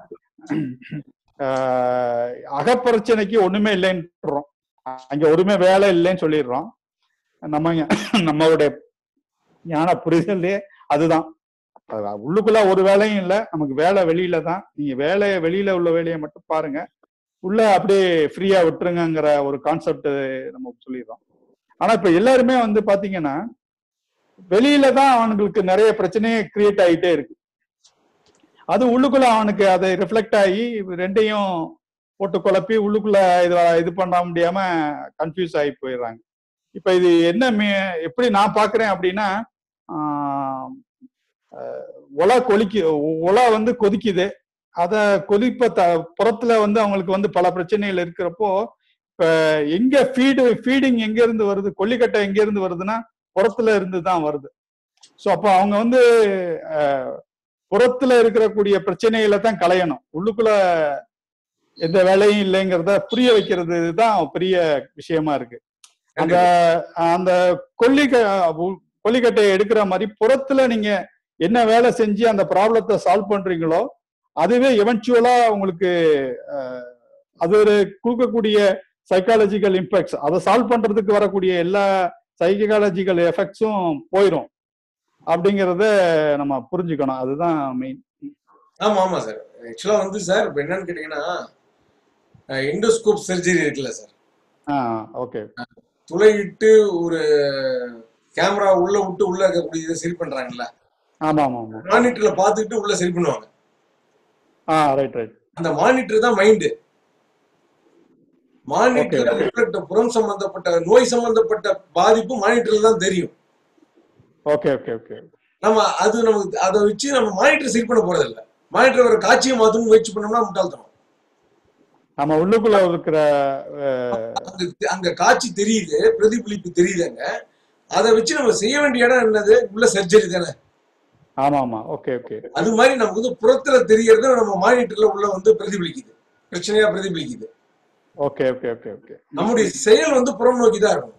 ஆஹ், அகப்பிரச்சனைக்கு ஒண்ணுமே இல்லைன்றோம் அங்க ஒருமே வேலை இல்லைன்னு சொல்லிடுறோம் நம்ம நம்மளுடைய ஞான புரிதலே அதுதான் அது உள்ளுக்குள்ள ஒரு வேலையும் இல்லை நமக்கு வேலை வெளியில தான் நீங்க வேலையை வெளியில உள்ள வேலையை மட்டும் பாருங்க உள்ள அப்படியே ஃப்ரீயா விட்டுருங்கங்கிற ஒரு கான்செப்ட் நம்ம சொல்லிடுறோம் ஆனா இப்ப எல்லாருமே வந்து பாத்தீங்கன்னா வெளியில தான் அவனுங்களுக்கு நிறைய பிரச்சனையே கிரியேட் ஆகிட்டே இருக்கு அது உள்ளுக்குள்ள அவனுக்கு அதை ரிஃப்ளெக்ட் ஆகி ரெண்டையும் போட்டு குழப்பி உள்ளுக்குள்ள இது இது பண்ண முடியாம கன்ஃபியூஸ் ஆகி போயிடுறாங்க இப்ப இது என்ன மீ- எப்படி நான் பாக்குறேன் அப்படின்னா ஆஹ், அஹ், உலை கொலிக்கு உலை வந்து கொதிக்குது அத கொதிப்ப த புறத்துல வந்து அவங்களுக்கு வந்து பல பிரச்சனைகள் இருக்கிறப்போ இப்ப எங்க ஃபீடு ஃபீடிங் எங்க இருந்து வருது கொல்லிக்கட்டை எங்க இருந்து வருதுன்னா புறத்துல இருந்து தான் வருது ஸோ அப்போ அவங்க வந்து அஹ், புறத்துல இருக்கக்கூடிய பிரச்சனைகளை தான் களையணும் உள்ளுக்குள்ள எந்த வேலையும் இல்லைங்கிறத புரிய வைக்கிறது தான் பெரிய விஷயமா இருக்கு அந்த அந்த கொல்லிக்க உ- கொல்லிக்கட்டையை எடுக்கிற மாதிரி புறத்துல நீங்க என்ன வேலை செஞ்சு அந்த ப்ராப்ளத்தை சால்வ் பண்றீங்களோ அதுவே எவென்ச்சுவலா உங்களுக்கு அஹ், அது ஒரு கொடுக்கக்கூடிய சைக்காலஜிக்கல் இம்பேக்ட்ஸ் அதை சால்வ் பண்றதுக்கு வரக்கூடிய எல்லா சைக்காலஜிக்கல் எஃபெக்ட்ஸும் போயிடும் அப்படிங்கறத நம்ம புரிஞ்சுக்கணும் அதுதான் மெயின் ஆமா ஆமா சார் ஆக்சுவலா வந்து சார் இப்ப என்னன்னு கேட்டீங்கன்னா எண்டோஸ்கோப் சர்ஜரி இருக்குல்ல சார் ஆ ஓகே துளையிட்டு ஒரு கேமரா உள்ள விட்டு உள்ள இருக்கக்கூடிய இதை சரி பண்றாங்கல்ல ஆமா ஆமா ஆமா மானிட்டர்ல பாத்துக்கிட்டு உள்ள சரி பண்ணுவாங்க ஆ ரைட் ரைட் அந்த மானிட்டர் தான் மைண்டு மானிட்டர் Okay. ரிஃப்ளெக்ட் புறம் சம்பந்தப்பட்ட நோய் சம்பந்தப்பட்ட பாதிப்பு மானிட்டர்ல தான் தெரியும் ஓகே ஓகே ஓகே நம்ம அது நமக்கு அதை வச்சு நம்ம மானிட்டர் சரி பண்ண போறது இல்ல மானிட்டர் ஒரு காட்சியை மாத்தணும் முயற்சி பண்ணோம்னா முட்டாள்தனம் நம்ம உள்ளுக்குள்ள இருக்கிற அஹ், அங்க அங்க காட்சி தெரியுது பிரதிபலிப்பு தெரியுது அங்க அதை வச்சு நம்ம செய்ய வேண்டிய இடம் என்னது உள்ள சர்ஜரி தானே ஆமா ஆமா ஓகே ஓகே அது மாதிரி நமக்கு வந்து புறத்துல தெரியறது நம்ம மானிட்டர்ல உள்ள வந்து பிரதிபலிக்குது பிரச்சனையா பிரதிபலிக்குது ஓகே ஓகே ஓகே ஓகே நம்முடைய செயல் வந்து புறம் நோக்கி தான் இருக்கும்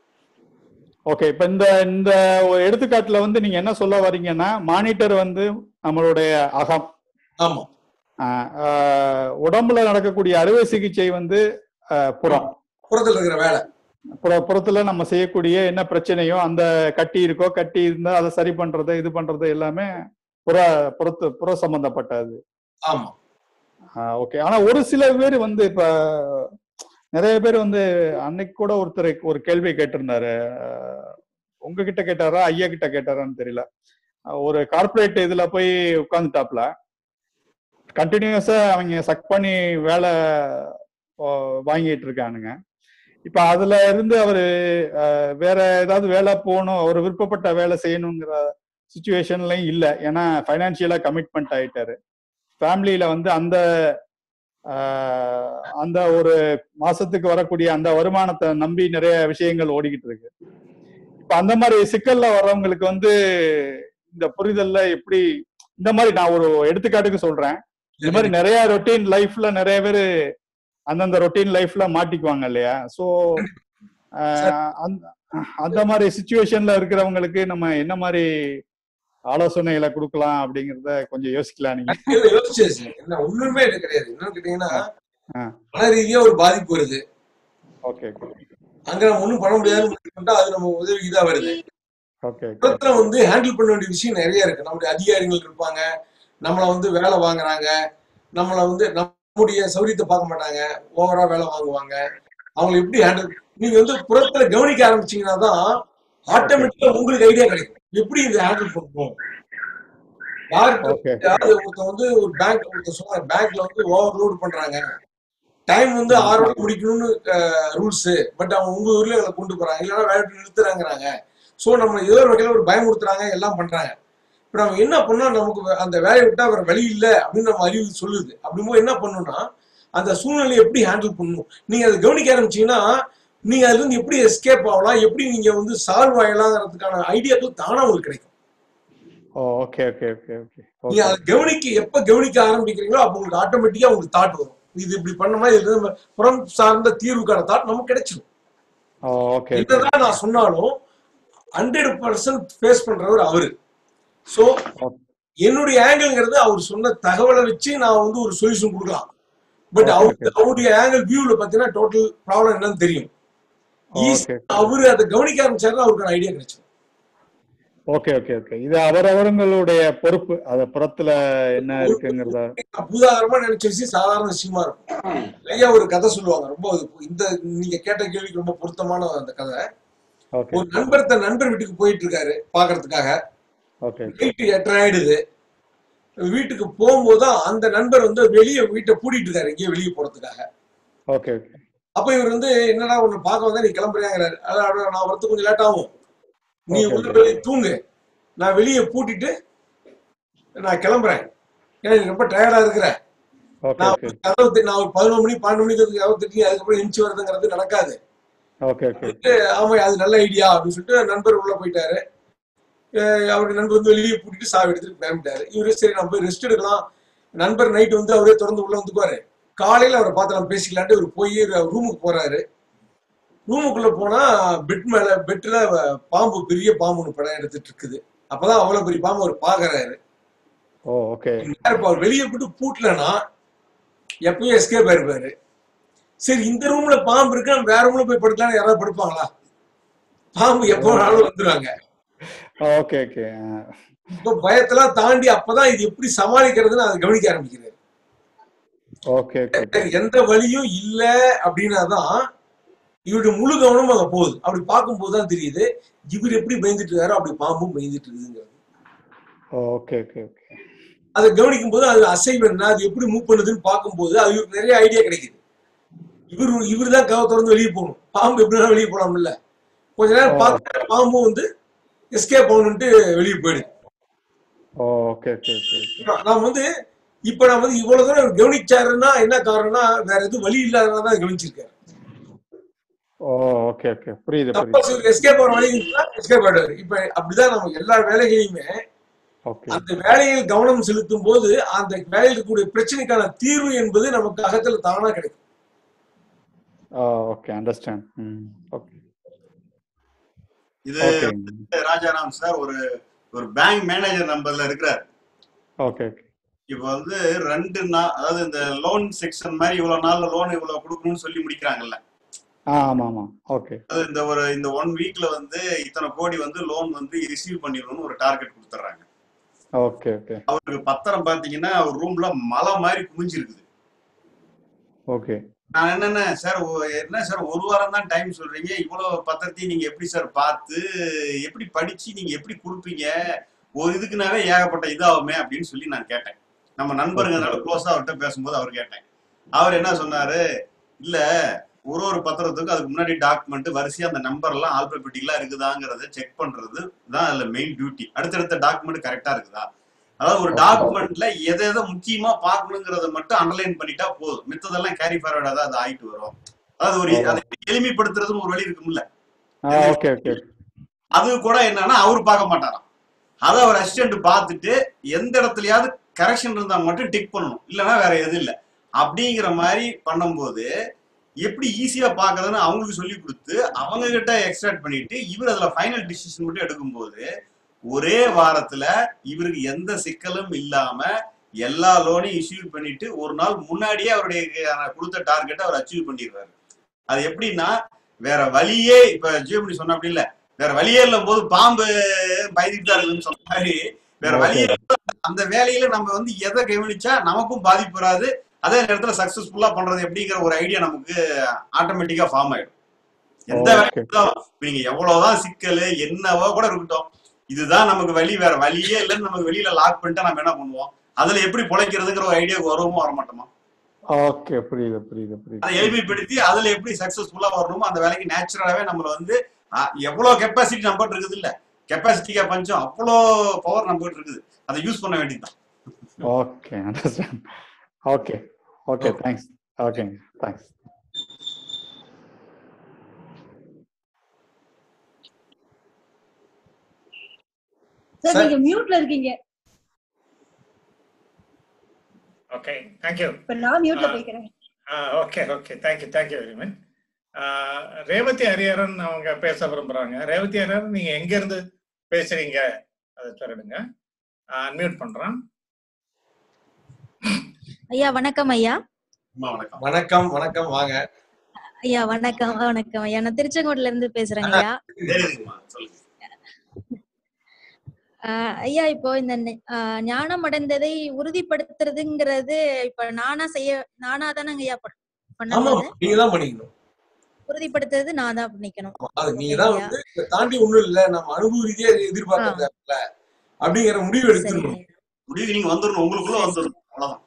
ஓகே இப்ப இந்த இந்த ஒரு எடுத்துக்காட்டுல வந்து நீங்க என்ன சொல்ல வர்றீங்கன்னா மானிட்டர் வந்து நம்மளுடைய அகம் ஆமா ஆஹ், ஆஹ், உடம்புல நடக்கக்கூடிய அறுவை சிகிச்சை வந்து ஆஹ், புறம் புறத்துல இருக்கிற வேலை புற புறத்துல நம்ம செய்யக்கூடிய என்ன பிரச்சனையோ அந்த கட்டி இருக்கோ கட்டி இருந்தா அதை சரி பண்றது இது பண்றது எல்லாமே புற புறத்து புற சம்பந்தப்பட்டது ஆமா ஓகே ஆனா ஒரு சில பேர் வந்து இப்ப நிறைய பேர் வந்து அன்னைக்கு கூட ஒருத்தர் ஒரு கேள்வி கேட்டிருந்தாரு அஹ், உங்ககிட்ட கேட்டாரா ஐயா கிட்ட கேட்டாரான்னு தெரியல அஹ், ஒரு கார்ப்பரேட் இதுல போய் உட்காந்துட்டாப்ல கண்டினியூஸா அவங்க சக் பண்ணி வேலை அஹ், வாங்கிட்டு இருக்கானுங்க இப்ப அதுல இருந்து அவரு அஹ், வேற ஏதாவது வேலை போகணும் அவர் விருப்பப்பட்ட வேலை செய்யணுங்கிற சுச்சுவேஷன்லயும் இல்ல ஏன்னா ஃபைனான்சியலா கமிட்மெண்ட் ஆயிட்டாரு ஃபேமிலியில வந்து அந்த ஆஹ், அந்த ஒரு மாசத்துக்கு வரக்கூடிய அந்த வருமானத்தை நம்பி நிறைய விஷயங்கள் ஓடிக்கிட்டு இருக்கு இப்ப அந்த மாதிரி சிக்கல்ல வர்றவங்களுக்கு வந்து இந்த புரிதல்ல எப்படி இந்த மாதிரி நான் ஒரு எடுத்துக்காட்டுக்கு சொல்றேன் இந்த மாதிரி நிறைய ரொட்டீன் லைஃப்ல நிறைய பேர் அந்தந்த ரொட்டீன் லைஃப்ல மாட்டிக்குவாங்க இல்லையா சோ அந்த அந்த மாதிரி சுச்சுவேஷன்ல இருக்கிறவங்களுக்கு நம்ம என்ன மாதிரி ஆலோசனைகளை கொடுக்கலாம் அப்படிங்கறத கொஞ்சம் யோசிக்கலாம் நீங்க இல்ல, யோசிச்சேன் சார். என்ன ஒண்ணுமே இது கிடையாது என்னன்னு கேட்டீங்கன்னா ஆ. மன ரீதியா ஒரு பாதிப்பு வருது ஓகே அங்க நம்ம ஒண்ணும் பண்ண முடியாதுன்னு முடிவு பண்ணிட்டா அது நம்ம உதவிக்கு தான் வருது ஓகே புறத்துல வந்து ஹேண்டில் பண்ண வேண்டிய விஷயம் நிறைய இருக்கு நம்முடைய அதிகாரிகள் இருப்பாங்க நம்மள வந்து வேலை வாங்குறாங்க நம்மள வந்து நம்முடைய சௌரியத்தை பார்க்க மாட்டாங்க ஓவரா வேலை வாங்குவாங்க அவங்களை எப்படி ஹேண்டில் நீங்க வந்து புறத்துல கவனிக்க ஆரம்பிச்சீங்கன்னா தான் ஆட்டோமேட்டிக்கா உங்களுக்கு ஐடியா கிடைக்கும் எப்படி இதை ஹேண்டில் பண்ணணும் யாருக்கு ஓகே யாரு ஒருத்தன் வந்து ஒரு பேங்க் ஒருத்தர் சொன்னாங்க பேங்க்ல வந்து ஓவர்லோட் பண்றாங்க டைம் வந்து ஆறோட முடிக்கணும்னு ரூல்ஸ் பட் அவங்க உங்க ஊர்ல இதை கொண்டு போறாங்க இல்லைன்னா வேலை விட்டு நிறுத்துறாங்கிறாங்க ஸோ நம்ம ஏதோ ஒரு வகையில ஒரு பயமுறுத்துறாங்க எல்லாம் பண்றாங்க இப்போ நம்ம என்ன பண்ணா நமக்கு வே- அந்த வேலையை விட்டா வேற வழி இல்லை அப்படின்னு நம்ம அறிவு சொல்லுது அப்படிங்கும்போது என்ன பண்ணணும்னா அந்த சூழ்நிலையை எப்படி ஹேண்டில் பண்ணணும் நீங்க அதை கவனிக்க ஆரம்பிச்சீங்கன்னா நீங்க அதுல இருந்து எப்படி எஸ்கேப் ஆகலாம் எப்படி நீங்க வந்து சால்வ் ஆகலாங்கிறதுக்கான ஐடியாக்கள் தானா உங்களுக்கு கிடைக்கும் ஓகே ஓகே ஓகே ஓகே நீங்க ஓகே அதை கவனிக்க எப்ப கவனிக்க ஆரம்பிக்கிறீங்களோ அப்போ உங்களுக்கு ஆட்டோமேட்டிக்கா உங்களுக்கு தாட் வரும் இது இப்படி பண்ணோமா இதுல இருந்து நம்ம புறம் சார்ந்த தீர்வுக்கான தாட் நமக்கு கிடைச்சிடும் ஓகே ஓகே என்னதான் நான் சொன்னாலும் ஹண்ட்ரட் பர்சன்ட் ஃபேஸ் பண்றவர் அவரு சோ என்னுடைய ஆங்கிள்ங்கிறது அவர் சொன்ன தகவலை வச்சு நான் வந்து ஒரு சொல்யூஷன் கொடுக்கலாம் பட் ஓகே அவருக்கு ஓகே அவருடைய ஆங்கிள் வியூல பாத்தீங்கன்னா டோட்டல் ப்ராப்ளம் என்னன்னு தெரியும் ஈஸி ஓகே அவரு அதை கவனிக்க ஆரம்பிச்சாருன்னா அவருக்கான ஐடியா கிடைச்சிடும் ஓகே ஓகே ஓகே இது அவரவர்களுடைய பொறுப்பு அத புறத்துல என்ன இருக்குங்கிறத பூதாகரமா நினைச்ச விஷயம் சாதாரண விஷயமா இருக்கும் ஐயா ஒரு கதை சொல்லுவாங்க ரொம்ப அது இந்த நீங்க கேட்ட கேள்விக்கு ரொம்ப பொருத்தமான அந்த கதை ஓகே ஒரு நண்பர் தன் நண்பர் வீட்டுக்கு போயிட்டு இருக்காரு பாக்குறதுக்காக ஓகே நைட்டு எட்டரை ஆயிடுது வீட்டுக்கு போகும்போது தான் அந்த நண்பர் வந்து வெளியே வீட்டை பூட்டிட்டு இருக்காரு எங்கேயோ வெளியே போறதுக்காக ஓகே ஓகே அப்ப இவர் வந்து என்னடா உன்னை பார்க்க வந்தா நீ கிளம்புறியாங்கிறாரு அதான் நான் வரது கொஞ்சம் லேட் ஆகும் நீ Okay, உள்ள okay. வெளியே தூங்கு நான் வெளியே பூட்டிட்டு நான் கிளம்புறேன் ஏன்னா நீ ரொம்ப டயர்டா இருக்கிற ஓகே நான் ஓகே கதவு தட்டி- நான் ஒரு பதினொரு மணி பன்னெண்டு மணிக்கு கதவு தட்டி அதுக்கப்புறம் எந்திச்சு வருதுங்கிறது நடக்காது ஓகே ஓகே சொல்லிட்டு, ஆமா அது நல்ல ஐடியா அப்படின்னு சொல்லிட்டு நண்பர் உள்ள போயிட்டாரு அஹ் அவருடைய நண்பர் வந்து வெளியே பூட்டிட்டு சாவி எடுத்துட்டு கிளம்பிட்டாரு இவரு சரி நம்ம போய் ரெஸ்ட் எடுக்கலாம் நண்பர் நைட் வந்து அவரே திறந்து உள்ள வந்துக்குவாரு காலையில அவரை பார்த்து நம்ம பேசிக்கலான்ட்டு இவர் போய் ரூமுக்கு போறாரு ரூமுக்குள்ள போனா பெட் மேல பெட்ல பாம்பு பெரிய பாம்பு ஒன்று படம் எடுத்துட்டு இருக்குது அப்பதான் அவ்வளவு பெரிய பாம்பு அவர் பாக்குறாரு ஓ ஓகே இப்ப அவர் வெளியே போட்டு பூட்டலன்னா எப்பயும் எஸ்கேப் ஆயிருப்பாரு சரி இந்த ரூம்ல பாம்பு இருக்கு நம்ம வேற ரூம்ல போய் படுக்கலாம்னு யாராவது படுப்பாங்களா பாம்பு எப்போ வேணாலும் வந்துருவாங்க ஓகே ஓகே இப்ப பயத்தெல்லாம் தாண்டி அப்பதான் இது எப்படி சமாளிக்கிறதுன்னு அதை கவனிக்க ஆரம்பிக்கிறாரு ஓகே ஓகே எந்த வழியும் இல்ல அப்படின்னாதான் இவருடைய முழு கவனமும் அங்க போகுது அப்படி பார்க்கும்போது தான் தெரியுது இவர் எப்படி பயந்துட்டு இருக்காரோ அப்படி பாம்பும் பயந்துட்டு இருக்குதுங்கிறது ஓகே ஓகே ஓகே அதை கவனிக்கும் போது அது அசைவு என்ன அது எப்படி மூவ் பண்ணுதுன்னு பார்க்கும்போது அது இவருக்கு நிறைய ஐடியா கிடைக்குது இவர் இவர் தான் கதை திறந்து வெளியே போகணும் பாம்பு எப்படினா வெளியே போலாம்ல கொஞ்ச நேரம் பார்த்து பாம்பும் வந்து எஸ்கேப் ஆகணும்ட்டு வெளியே போயிடுது ஓகே ஓகே ஓகே ஓகே நான் நான் வந்து இப்ப நான் வந்து இவ்வளவு தூரம் இவர் கவனிச்சாருன்னா என்ன காரணம்னா வேற எதுவும் வழி இல்லாதனால தான் கவனிச்சிருக்காரு ஓ ஓகே ஓகே புரியுது சப்போஸ் புரியுது இவர் எஸ்கேப் ஆகிற வழி எஸ்கேப் ஆயிடுவாரு இப்ப அப்படிதான் நம்ம எல்லா வேலைகளையுமே ஓகே அந்த வேலையில் கவனம் செலுத்தும் போது அந்த வேலையில் இருக்கக்கூடிய பிரச்சனைக்கான தீர்வு என்பது நமக்கு அகத்துல தானா கிடைக்கும் ஓகே அண்டர்ஸ்டாண்ட் ம் ஓகே இது ஓகே ராஜாராம் சார் ஒரு ஒரு பேங்க் மேனேஜர் நம்பர்ல இருக்கிறார் ஓகே ஓகே இப்போ வந்து ரெண்டு நாள் அதாவது இந்த லோன் செக்ஷன் மாதிரி இவ்வளவு நாள்ல லோன் இவ்வளவு கொடுக்கணும்னு சொல்லி முடிக்கிறாங்கல்ல ஆ ஆமா ஆமா ஓகே அது இந்த ஒரு இந்த ஒன் வீக்ல வந்து இத்தனை கோடி வந்து லோன் வந்து ரிசீவ் பண்ணிடணும்னு ஒரு டார்கெட் கொடுத்துட்றாங்க ஓகே ஓகே அவருக்கு பத்திரம் பாத்தீங்கன்னா ஒரு ரூம்ல மலை மாதிரி குமிஞ்சிருக்குது ஓகே நான் என்னென்ன சார் ஒ- என்ன சார் ஒரு வாரம் தான் டைம் சொல்றீங்க இவ்வளவு பத்திரத்தையும் நீங்க எப்படி சார் பார்த்து எப்படி படிச்சு நீங்க எப்படி கொடுப்பீங்க ஒரு இதுக்குனாவே ஏகப்பட்ட இதாகுமே அப்படின்னு சொல்லி நான் கேட்டேன் நம்ம நண்பருங்கனால க்ளோஸா அவர்கிட்ட பேசும்போது அவர் கேட்டேன் அவர் என்ன சொன்னாரு இல்ல ஒரு ஒரு பத்திரத்துக்கும் அதுக்கு முன்னாடி டாக்குமெண்ட் வரிசையா அந்த நம்பர் எல்லாம் ஆல்பபெட்டிக்கலா இருக்குதாங்கிறத செக் பண்றது தான் அதுல மெயின் டியூட்டி அடுத்தடுத்த டாக்குமெண்ட் கரெக்டா இருக்குதா அதாவது ஒரு டாக்குமெண்ட்ல எதை எதை முக்கியமா பார்க்கணுங்கிறத மட்டும் அண்டர்லைன் பண்ணிட்டா போதும் மித்ததெல்லாம் கேரி ஃபார்வர்டா தான் அது ஆயிட்டு வரும் அதாவது ஒரு அதை எளிமைப்படுத்துறதுன்னு ஒரு வழி இருக்கும்ல ஆ ஓகே ஓகே அது கூட என்னன்னா அவர் பார்க்க மாட்டாராம் அதை அவர் அசிஸ்டன்ட் பார்த்துட்டு எந்த இடத்துலயாவது கரெக்ஷன் இருந்தா மட்டும் டிக் பண்ணணும் இல்லைன்னா வேற எதுவும் இல்லை அப்படிங்கிற மாதிரி பண்ணும்போது எப்படி ஈஸியா பார்க்கறதுன்னு அவங்களுக்கு சொல்லி கொடுத்து அவங்க கிட்ட எக்ஸ்ட்ராக்ட் பண்ணிட்டு இவர் அதுல ஃபைனல் டிசிஷன் மட்டும் எடுக்கும்போது ஒரே வாரத்துல இவருக்கு எந்த சிக்கலும் இல்லாம எல்லா லோனையும் இஷ்யூ பண்ணிட்டு ஒரு நாள் முன்னாடியே அவருடைய கொடுத்த டார்கெட்டை அவர் அச்சீவ் பண்ணிடுறாரு அது எப்படின்னா வேற வழியே இப்ப ஜியோமணி சொன்ன அப்படி இல்ல வேற வழியே இல்ல போது பாம்பு பயந்துட்டு தான் இருக்குன்னு சொன்ன மாதிரி வேற வழியே இல்ல. அந்த வேலையில நம்ம வந்து எதை கவனிச்சா நமக்கும் பாதிப்பு வராது அதே நேரத்துல சக்சஸ்ஃபுல்லா பண்றது எப்படிங்கிற ஒரு ஐடியா நமக்கு ஆட்டோமேட்டிக்கா ஃபார்ம் ஆயிடும் எந்த Okay. வேலையும் இருந்தாலும், இப்ப நீங்க எவ்வளவுதான் சிக்கல் என்னவோ கூட இருக்கட்டும் இதுதான் நமக்கு வழி வேற வழியே இல்லைன்னு நமக்கு வெளியில லாக் பண்ணிட்டா நம்ம என்ன பண்ணுவோம் அதுல எப்படி பொழைக்கிறதுங்கிற ஒரு ஐடியாவுக்கு வருவோமோ வர மாட்டோமா ஓகே புரியுது புரியுது அதை புரியுது எளிமைப்படுத்தி அதுல எப்படி சக்சஸ்ஃபுல்லா வரணுமோ அந்த வேலைக்கு நேச்சுரலாவே நம்மள வந்து அஹ், எவ்வளவு கெப்பாசிட்டி நம்மகிட்ட இருக்குது இல்ல கெப்பாசிட்டிக்கா பஞ்சம் அவ்வளோ பவர் நம்மகிட்ட இருக்குது அதை யூஸ் பண்ண வேண்டியதுதான் okay understand okay okay thanks ஓகேங்க தேங்க்ஸ் சார் Sir. நீங்க மியூட்ல இருக்கீங்க ஓகே தேங்க்யூ இப்ப நான் மியூட்ல ஆ. போய்க்கிறேன் okay okay thank you thank you very much Revathi Hariharan அவங்க பேச விரும்புறாங்க ரேவதி ஹரிஹரன் நீங்க எங்க இருந்து பேசுறீங்க அதை சொல்லிடுங்க அன்மியூட் பண்றேன் ஐயா வணக்கம் ஐயா அம்மா வணக்கம் வணக்கம் வணக்கம் வாங்க ஐயா வணக்கம் வணக்கம் ஐயா நான் திருச்செங்கோட்ல இருந்து பேசுறேங்க ஐயா தெரியுதுங்கம்மா சொல்லுங்க ஆஹ் ஐயா இப்போ இந்த நெ- ஆஹ் ஞானம் அடைந்ததை உறுதிப்படுத்துறதுங்கிறது இப்ப நானா செய்ய நானா தானங்க ஐயா பண்- ஆமா பண்ணணும் நீங்க தான் பண்ணிக்கணும் உறுதிப்படுத்துறது நான் தான் பண்ணிக்கணும் ஆமா, அது நீங்க ஓகேங்க தான் ஐயா வந்து இதை தாண்டி ஒண்ணும் இல்ல நம்ம அனுபவ ரீதியா இதை எதிர்பார்க்கறது இல்ல அப்படிங்கிற முடிவு சரிங்க எடுத்துக்கணும் ஐயா முடிவு நீங்க வந்துடணும் உங்களுக்குள்ள வந்துடணும் அவ்வளவுதான்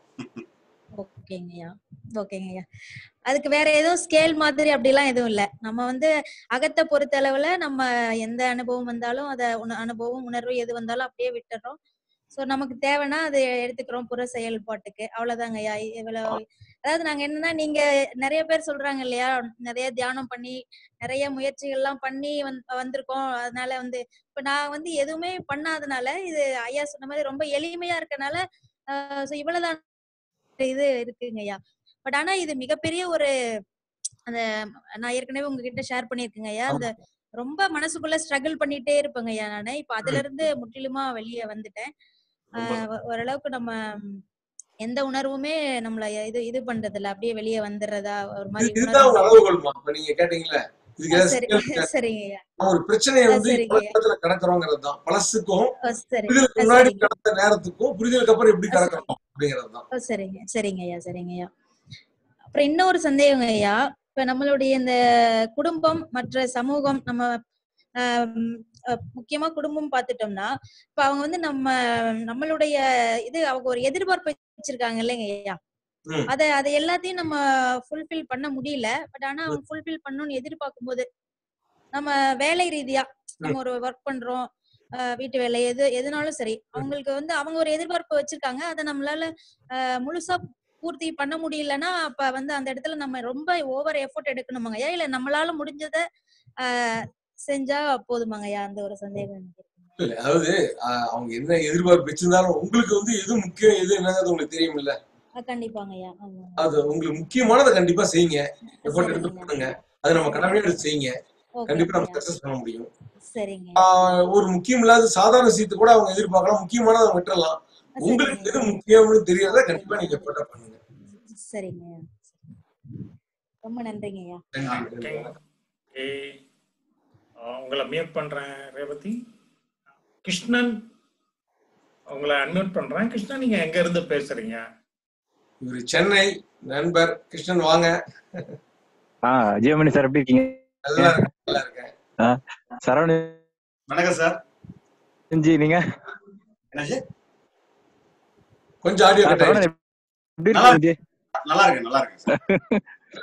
ஓகேங்கய்யா ஓகேங்கய்யா அதுக்கு வேற எதுவும் ஸ்கேல் மாதிரி அப்படிலாம் எதுவும் இல்ல நம்ம வந்து அகத்தை பொறுத்த அளவுல நம்ம எந்த அனுபவம் வந்தாலும் அத உண- அனுபவம் உணர்வு எது வந்தாலும் அப்படியே விட்டுறோம் சோ நமக்கு தேவைன்னா அதை எடுத்துக்கிறோம் புற செயல்பாட்டுக்கு அவ்வளவுதாங்கய்யா இவ்வளவு அதாவது நாங்க என்னன்னா நீங்க நிறைய பேர் சொல்றாங்க இல்லையா நிறைய தியானம் பண்ணி நிறைய முயற்சிகள் எல்லாம் பண்ணி வந் வந்திருக்கோம் அதனால வந்து இப்ப நான் வந்து எதுவுமே பண்ணாதனால இது ஐயா சொன்ன மாதிரி ரொம்ப எளிமையா இருக்கனால ஆஹ் so இவ்வளவுதான் இது இருக்குங்கய்யா பட் ஆனா இது மிகப்பெரிய ஒரு அந்த நான் ஏற்கனவே உங்ககிட்ட ஷேர் பண்ணியிருக்கேங்க ஐயா அந்த ரொம்ப மனசுக்குள்ள ஸ்ட்ரகிள் பண்ணிட்டே இருப்பேங்க ஐயா நானு இப்ப அதுல இருந்து முற்றிலுமா வெளியே வந்துட்டேன் ஆஹ் ஒ- ஓரளவுக்கு நம்ம ம், எந்த உணர்வுமே நம்மள இது இது பண்றது இல்ல அப்படியே வெளியே வந்துடுறதா ஒரு மாதிரி இது- இதுதான் உங்க உணர்வு அளவுகோல்மா இப்ப நீங்க கேட்டீங்கல்ல இதுக்கு ஆ, ஏதாவது சரி scale இருக்கா? சரிங்க ஐயா நம்ம ஒரு பிரச்சனையை ஆ, வந்து சரிங்க இவ்வளவு ஐயா நேரத்துல கடக்கிறோங்கிறது தான் பழசுக்கும் ஓ, சரி புரிதலுக்கு ஆ, முன்னாடி சரிங்க கடந்த நேரத்துக்கும் புரிதலுக்கு அப்புறம் எப்படி ஆ, சரி கடக்கிறோம் அப்படிங்கிறது தான் ஓ, சரிங்க சரிங்க ஐயா சரிங்க ஐயா அப்புறம் இன்னொரு சந்தேகம் ஐயா இப்ப நம்மளுடைய இந்த குடும்பம் மற்ற சமூகம் நம்ம ஆம், அஹ், முக்கியமா குடும்பம் பார்த்துட்டோம்னா இப்ப அவங்க வந்து நம்ம நம்மளுடைய இது அவங்க ஒரு எதிர்பார்ப்பு வச்சிருக்காங்க இல்லைங்க ஐயா ம். அத அதை எல்லாத்தையும் நம்ம ஃபுல்ஃபில் பண்ண முடியல பட் ஆனா அவங்க ஃபுல்ஃபில் பண்ணணும்னு எதிர்பார்க்கும் போது நம்ம வேலை ரீதியா நம்ம ஒரு ஒர்க் பண்றோம் அஹ் வீட்டு வேலை எது எதுனாலும் சரி அவங்களுக்கு வந்து அவங்க ஒரு எதிர்பார்ப்பு வச்சிருக்காங்க அதை நம்மளால அஹ், முழுசா பூர்த்தி பண்ண முடியலன்னா அப்ப வந்து அந்த இடத்துல நம்ம ரொம்ப ஓவர் எஃபோர்ட் எடுக்கணுமாங்கய்யா இல்ல நம்மளால முடிஞ்சதை ஆஹ் செஞ்சா போதுமாங்கய்யா அந்த ஒரு சந்தேகம் எனக்கு இருக்குங்க. இல்ல அதாவது ஆஹ், அவங்க என்ன எதிர்பார்ப்பு வச்சிருந்தாலும் உங்களுக்கு வந்து எது முக்கியம் எது என்னங்கிறது உங்களுக்கு தெரியும் இல்ல அஹ் கண்டிப்பாங்கய்யா ஆமா அது உங்களுக்கு முக்கியமானதை கண்டிப்பா செய்யுங்க எஃபோர்ட் எடுத்து சரிங்க பண்ணுங்க அது நம்ம கடமையை எடுத்து செய்யுங்க கண்டிப்பா நம்ம ஓகேங்கய்யா சக்சஸ் பண்ண முடியும் சரிங்க ஆஹ், ஒரு முக்கியம் இல்லாத சாதாரண விஷயத்தை கூட அவங்க எதிர்பார்க்கலாம் முக்கியமானதை அவங்க விட்டுறலாம் உங்களுக்கு எது முக்கியம்னு தெரியாத கண்டிப்பா நீங்க எஃபோர்ட்டா பண்ணுங்க சரிங்கய்யா ரொம்ப நன்றிங்கய்யா நன்றி நன்றி ஓகே உங்களை மியூட் பண்றேன் ரேவதி கிருஷ்ணன் உங்களை அன்மியூட் பண்றேன் கிருஷ்ணன் நீங்க எங்க இருந்து பேசுறீங்க இவரு சென்னை நண்பர் கிருஷ்ணன் வாங்க ஆ ஜீவமணி சார் எப்படி இருக்கீங்க நல்லா இருக்கேன் நல்லா இருக்கேன் ஆ, சரவணன் வணக்கம் சார் ஜி நீங்க என்னாச்சு கொஞ்சம் ஆடியோ ஆ, கட் சரவணன் ஆயிடுச்சு எப்படி நல்லா இருக்கீங்க ஜி நல்லா இருக்கேன் நல்லா இருக்கேன் சார்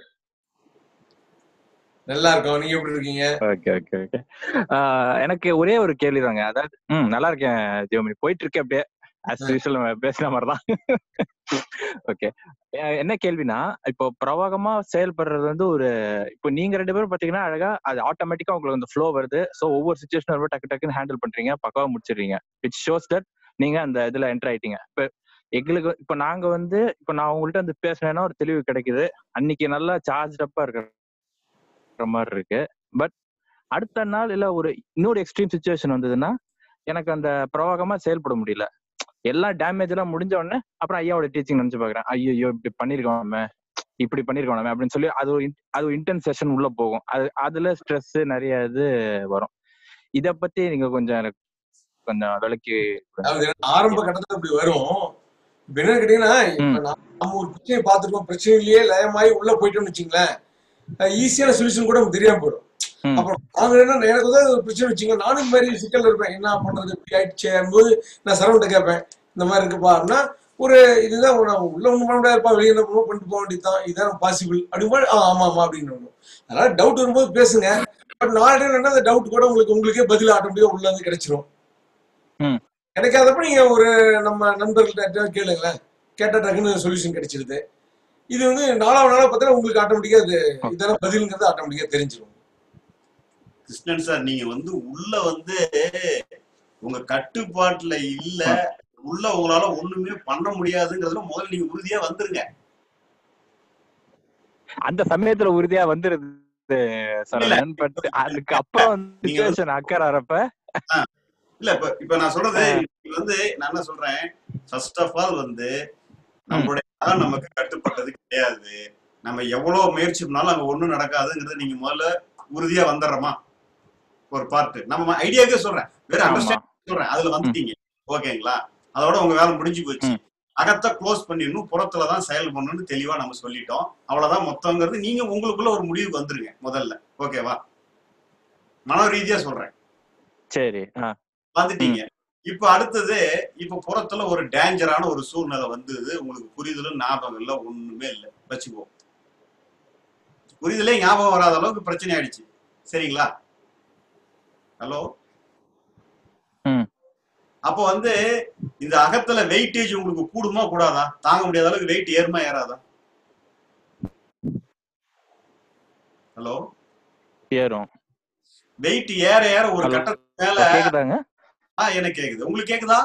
நல்லா இருக்கோம் நீங்க எப்படி இருக்கீங்க ஓகே ஓகே ஓகே எனக்கு ஒரே ஒரு கேள்வி தாங்க அதாவது ம் நல்லா இருக்கேன் ஜீவமணி போயிட்டு இருக்கேன் அப்படியே ஆஸ் யூஸ்வல் நம்ம பேசுன மாதிரி தான் ஓகே என்ன கேள்வினா இப்போ பிரவாகமா செயல்படுறது வந்து ஒரு இப்போ நீங்க ரெண்டு பேரும் பாத்தீங்கன்னா அழகா அது ஆட்டோமேட்டிக்கா உங்களுக்கு அந்த ஃப்ளோ வருது ஸோ ஒவ்வொரு சுச்சுவேஷன் ரொம்ப டக்கு டக்குன்னு ஹேண்டில் பண்றீங்க பக்காவா முடிச்சிடுறீங்க விச் ஷோஸ் தட் நீங்க அந்த இதுல என்டர் ஆயிட்டீங்க இப்போ எங்களுக்கு இப்போ நாங்க வந்து இப்போ நான் உங்கள்ட்ட வந்து பேசுனேன்னா ஒரு தெளிவு கிடைக்குது அன்னைக்கு நல்லா சார்ஜ் அப்பா இருக்கிற மாதிரி இருக்கு பட் அடுத்த நாள் இல்ல ஒரு இன்னொரு எக்ஸ்ட்ரீம் சுச்சுவேஷன் வந்ததுன்னா எனக்கு அந்த பிரவாகமா செயல்பட முடியல எல்லா டேமேஜ் எல்லாம் முடிஞ்ச உடனே அப்புறம் ஐயாவோட டீச்சிங் நினைச்சு பாக்குறேன் ஐயோ இப்படி பண்ணிருக்கோம் நம்ம இப்படி பண்ணிருக்கோம் நம்ம அப்படின்னு சொல்லி அது ஒரு in- அது ஒரு இன்டென்ஸ் செஷன் உள்ள போகும் அது அதுல ஸ்ட்ரெஸ் நிறைய இது வரும் இத பத்தி நீங்க கொஞ்சம் எனக்கு கொஞ்சம் விளக்கி கொடுங்க. அதாவது ஆரம்ப கட்டத்துல இப்படி வரும் இப்ப என்ன கேட்டீங்கன்னா இப்ப ம் நாம நம்ம ஒரு பிரச்சனையை பார்த்துருக்கோம் பிரச்சனையிலேயே லயமாயி உள்ள போயிட்டோம்னு வச்சுங்களேன் ஈஸியான சொல்யூஷன் கூட நமக்கு தெரியாம போயிடும் ம் அப்புறம் நாங்க என்ன எனக்கு வந்து ஒரு பிரச்சனை வச்சுங்க நானும் இந்த மாதிரி சிக்கல் இருப்பேன் என்ன பண்றது இப்படி ஆயிடுச்சு போது நான் சரவண்ட கேட்பேன் இந்த மாதிரி இருக்குப்பா அப்படின்னா ஒரு இதுதான் ஒரு நம்ம உள்ள ஒண்ணு பண்ண முடியாதுப்பா வெளியே என்ன பண்ணுவோம் பண்ணிட்டு போக வேண்டியதுதான் இதுதான் பாசிபிள் அப்படிங்கும்போது ஆ ஆமா ஆமா அப்படின்னு வரும் அதனால டவுட் வரும்போது பேசுங்க பட் நாளே என்ன அந்த டவுட் கூட உங்களுக்கு உங்களுக்கே பதில் ஆட்டோமேட்டிக்கா உள்ள வந்து கிடைச்சிரும் ம் கிடைக்காதப்ப நீங்க ஒரு நம்ம நண்பர்கள்ட்ட கேளுங்களேன் கேட்டா டக்குன்னு சொல்யூஷன் கிடைச்சிருது இது வந்து நாலாவது நாளா பார்த்தா உங்களுக்கு ஆட்டோமேட்டிக்கா இது ஓ- இதெல்லாம் பதிலுங்கிறது ஆட்டோமேட்டிக்கா தெரிஞ்சிடும் கிருஷ்ணன் சார் நீங்க வந்து உள்ள வந்து உங்க கட்டுப்பாட்டுல இல்ல ஆ. உள்ள உங்களால ஒண்ணுமே பண்ண முடியாதுங்கிறதுல முதல்ல நீங்க உறுதியா வந்துருங்க அந்த சமயத்துல உறுதியா வந்துருது இல்ல சரவணன் பட் அதுக்கு அப்புறம் நீங்க வந்து சுச்சுவேஷன் அக்கர் ஆறப்ப ஆ, இல்ல இப்ப இப்ப நான் சொல்றது ஆ, இது வந்து நான் என்ன சொல்றேன் ஃபர்ஸ்ட் ஆஃப் ஆல் வந்து ம் நம்மளுடைய மனம் நமக்கு கட்டுப்பட்டது கிடையாது நம்ம எவ்வளவு முயற்சி பண்ணாலும் அங்க ஒண்ணும் நடக்காதுங்கிறத நீங்க முதல்ல உறுதியா வந்துடுறோமா ஒரு பார்ட் நம்ம ஐடியாக்கே சொல்றேன் வேற ஆமா அண்டர்ஸ்டாண்டிங் சொல்றேன் அதுல ம் வந்துட்டீங்க ஓகேங்களா அதோட உங்க வேலை முடிஞ்சு போச்சு ம் அகத்தை க்ளோஸ் பண்ணிடணும் புறத்துல தான் செயல் பண்ணணும்னு தெளிவா நம்ம சொல்லிட்டோம் அவ்வளவுதான் மொத்தங்கிறது நீங்க உங்களுக்குள்ள ஒரு முடிவுக்கு வந்துருங்க முதல்ல ஓகேவா மன ரீதியா சொல்றேன் சரி ஆ ம் வந்துட்டீங்க இப்ப அடுத்தது இப்ப புறத்துல ஒரு டேஞ்சரான ஒரு சூழ்நிலை வந்தது உங்களுக்கு புரிதலும் ஞாபகம் இல்லை ஒண்ணுமே இல்லை வச்சுக்கோ புரிதலே ஞாபகம் வராத அளவுக்கு பிரச்சனை ஆயிடுச்சு சரிங்களா ஹலோ ம் அப்போ வந்து இந்த அகத்துல வெயிட்டேஜ் உங்களுக்கு கூடுமா கூடாதா தாங்க முடியாத அளவுக்கு வெயிட் ஏறுமா ஏறாதா ஹலோ ஏறும் வெயிட் ஏற ஏற ஒரு ஹலோ கட்டத்துக்கு மேல கேக்குதாங்க ஆ எனக்கு கேக்குது உங்களுக்கு கேக்குதா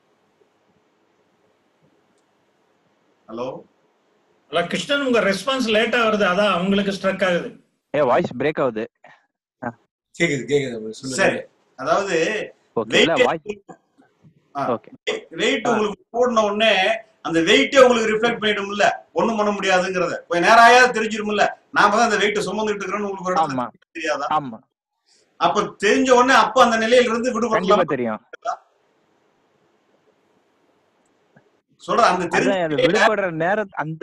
ஹலோ இல்ல கிருஷ்ணன் உங்க ரெஸ்பான்ஸ் லேட்டா வருது அதான் அவங்களுக்கு ஸ்ட்ரக் ஆகுது ஏ வாய்ஸ் பிரேக் ஆகுது கேக்குது கேக்குது சொல்லுங்க சரி அதாவது ஓகே இல்ல வெயிட் வாய்ஸ் ஓகே வெயிட் உங்களுக்கு கூடின உடனே அந்த வெயிட்டே உங்களுக்கு ரிஃப்ளெக்ட் பண்ணிடும்ல ஒண்ணும் பண்ண முடியாதுங்கிறத கொஞ்ச நேரம் ஆயாவது தெரிஞ்சிரும்ல நாம தான் அந்த வெயிட் சுமந்துட்டு இருக்கிறோம்னு உங்களுக்கு ஒரு ஆமா இடத்துல தெரியாதா ஆமா அப்ப தெரிஞ்ச உடனே அப்ப அந்த நிலையில இருந்து கண்டிப்பா விடுபடலாம் தெரியும் சொல்றேன் அந்த தெரிஞ்ச அதான் அது நிலையில விடுபடுற நேரம் அந்த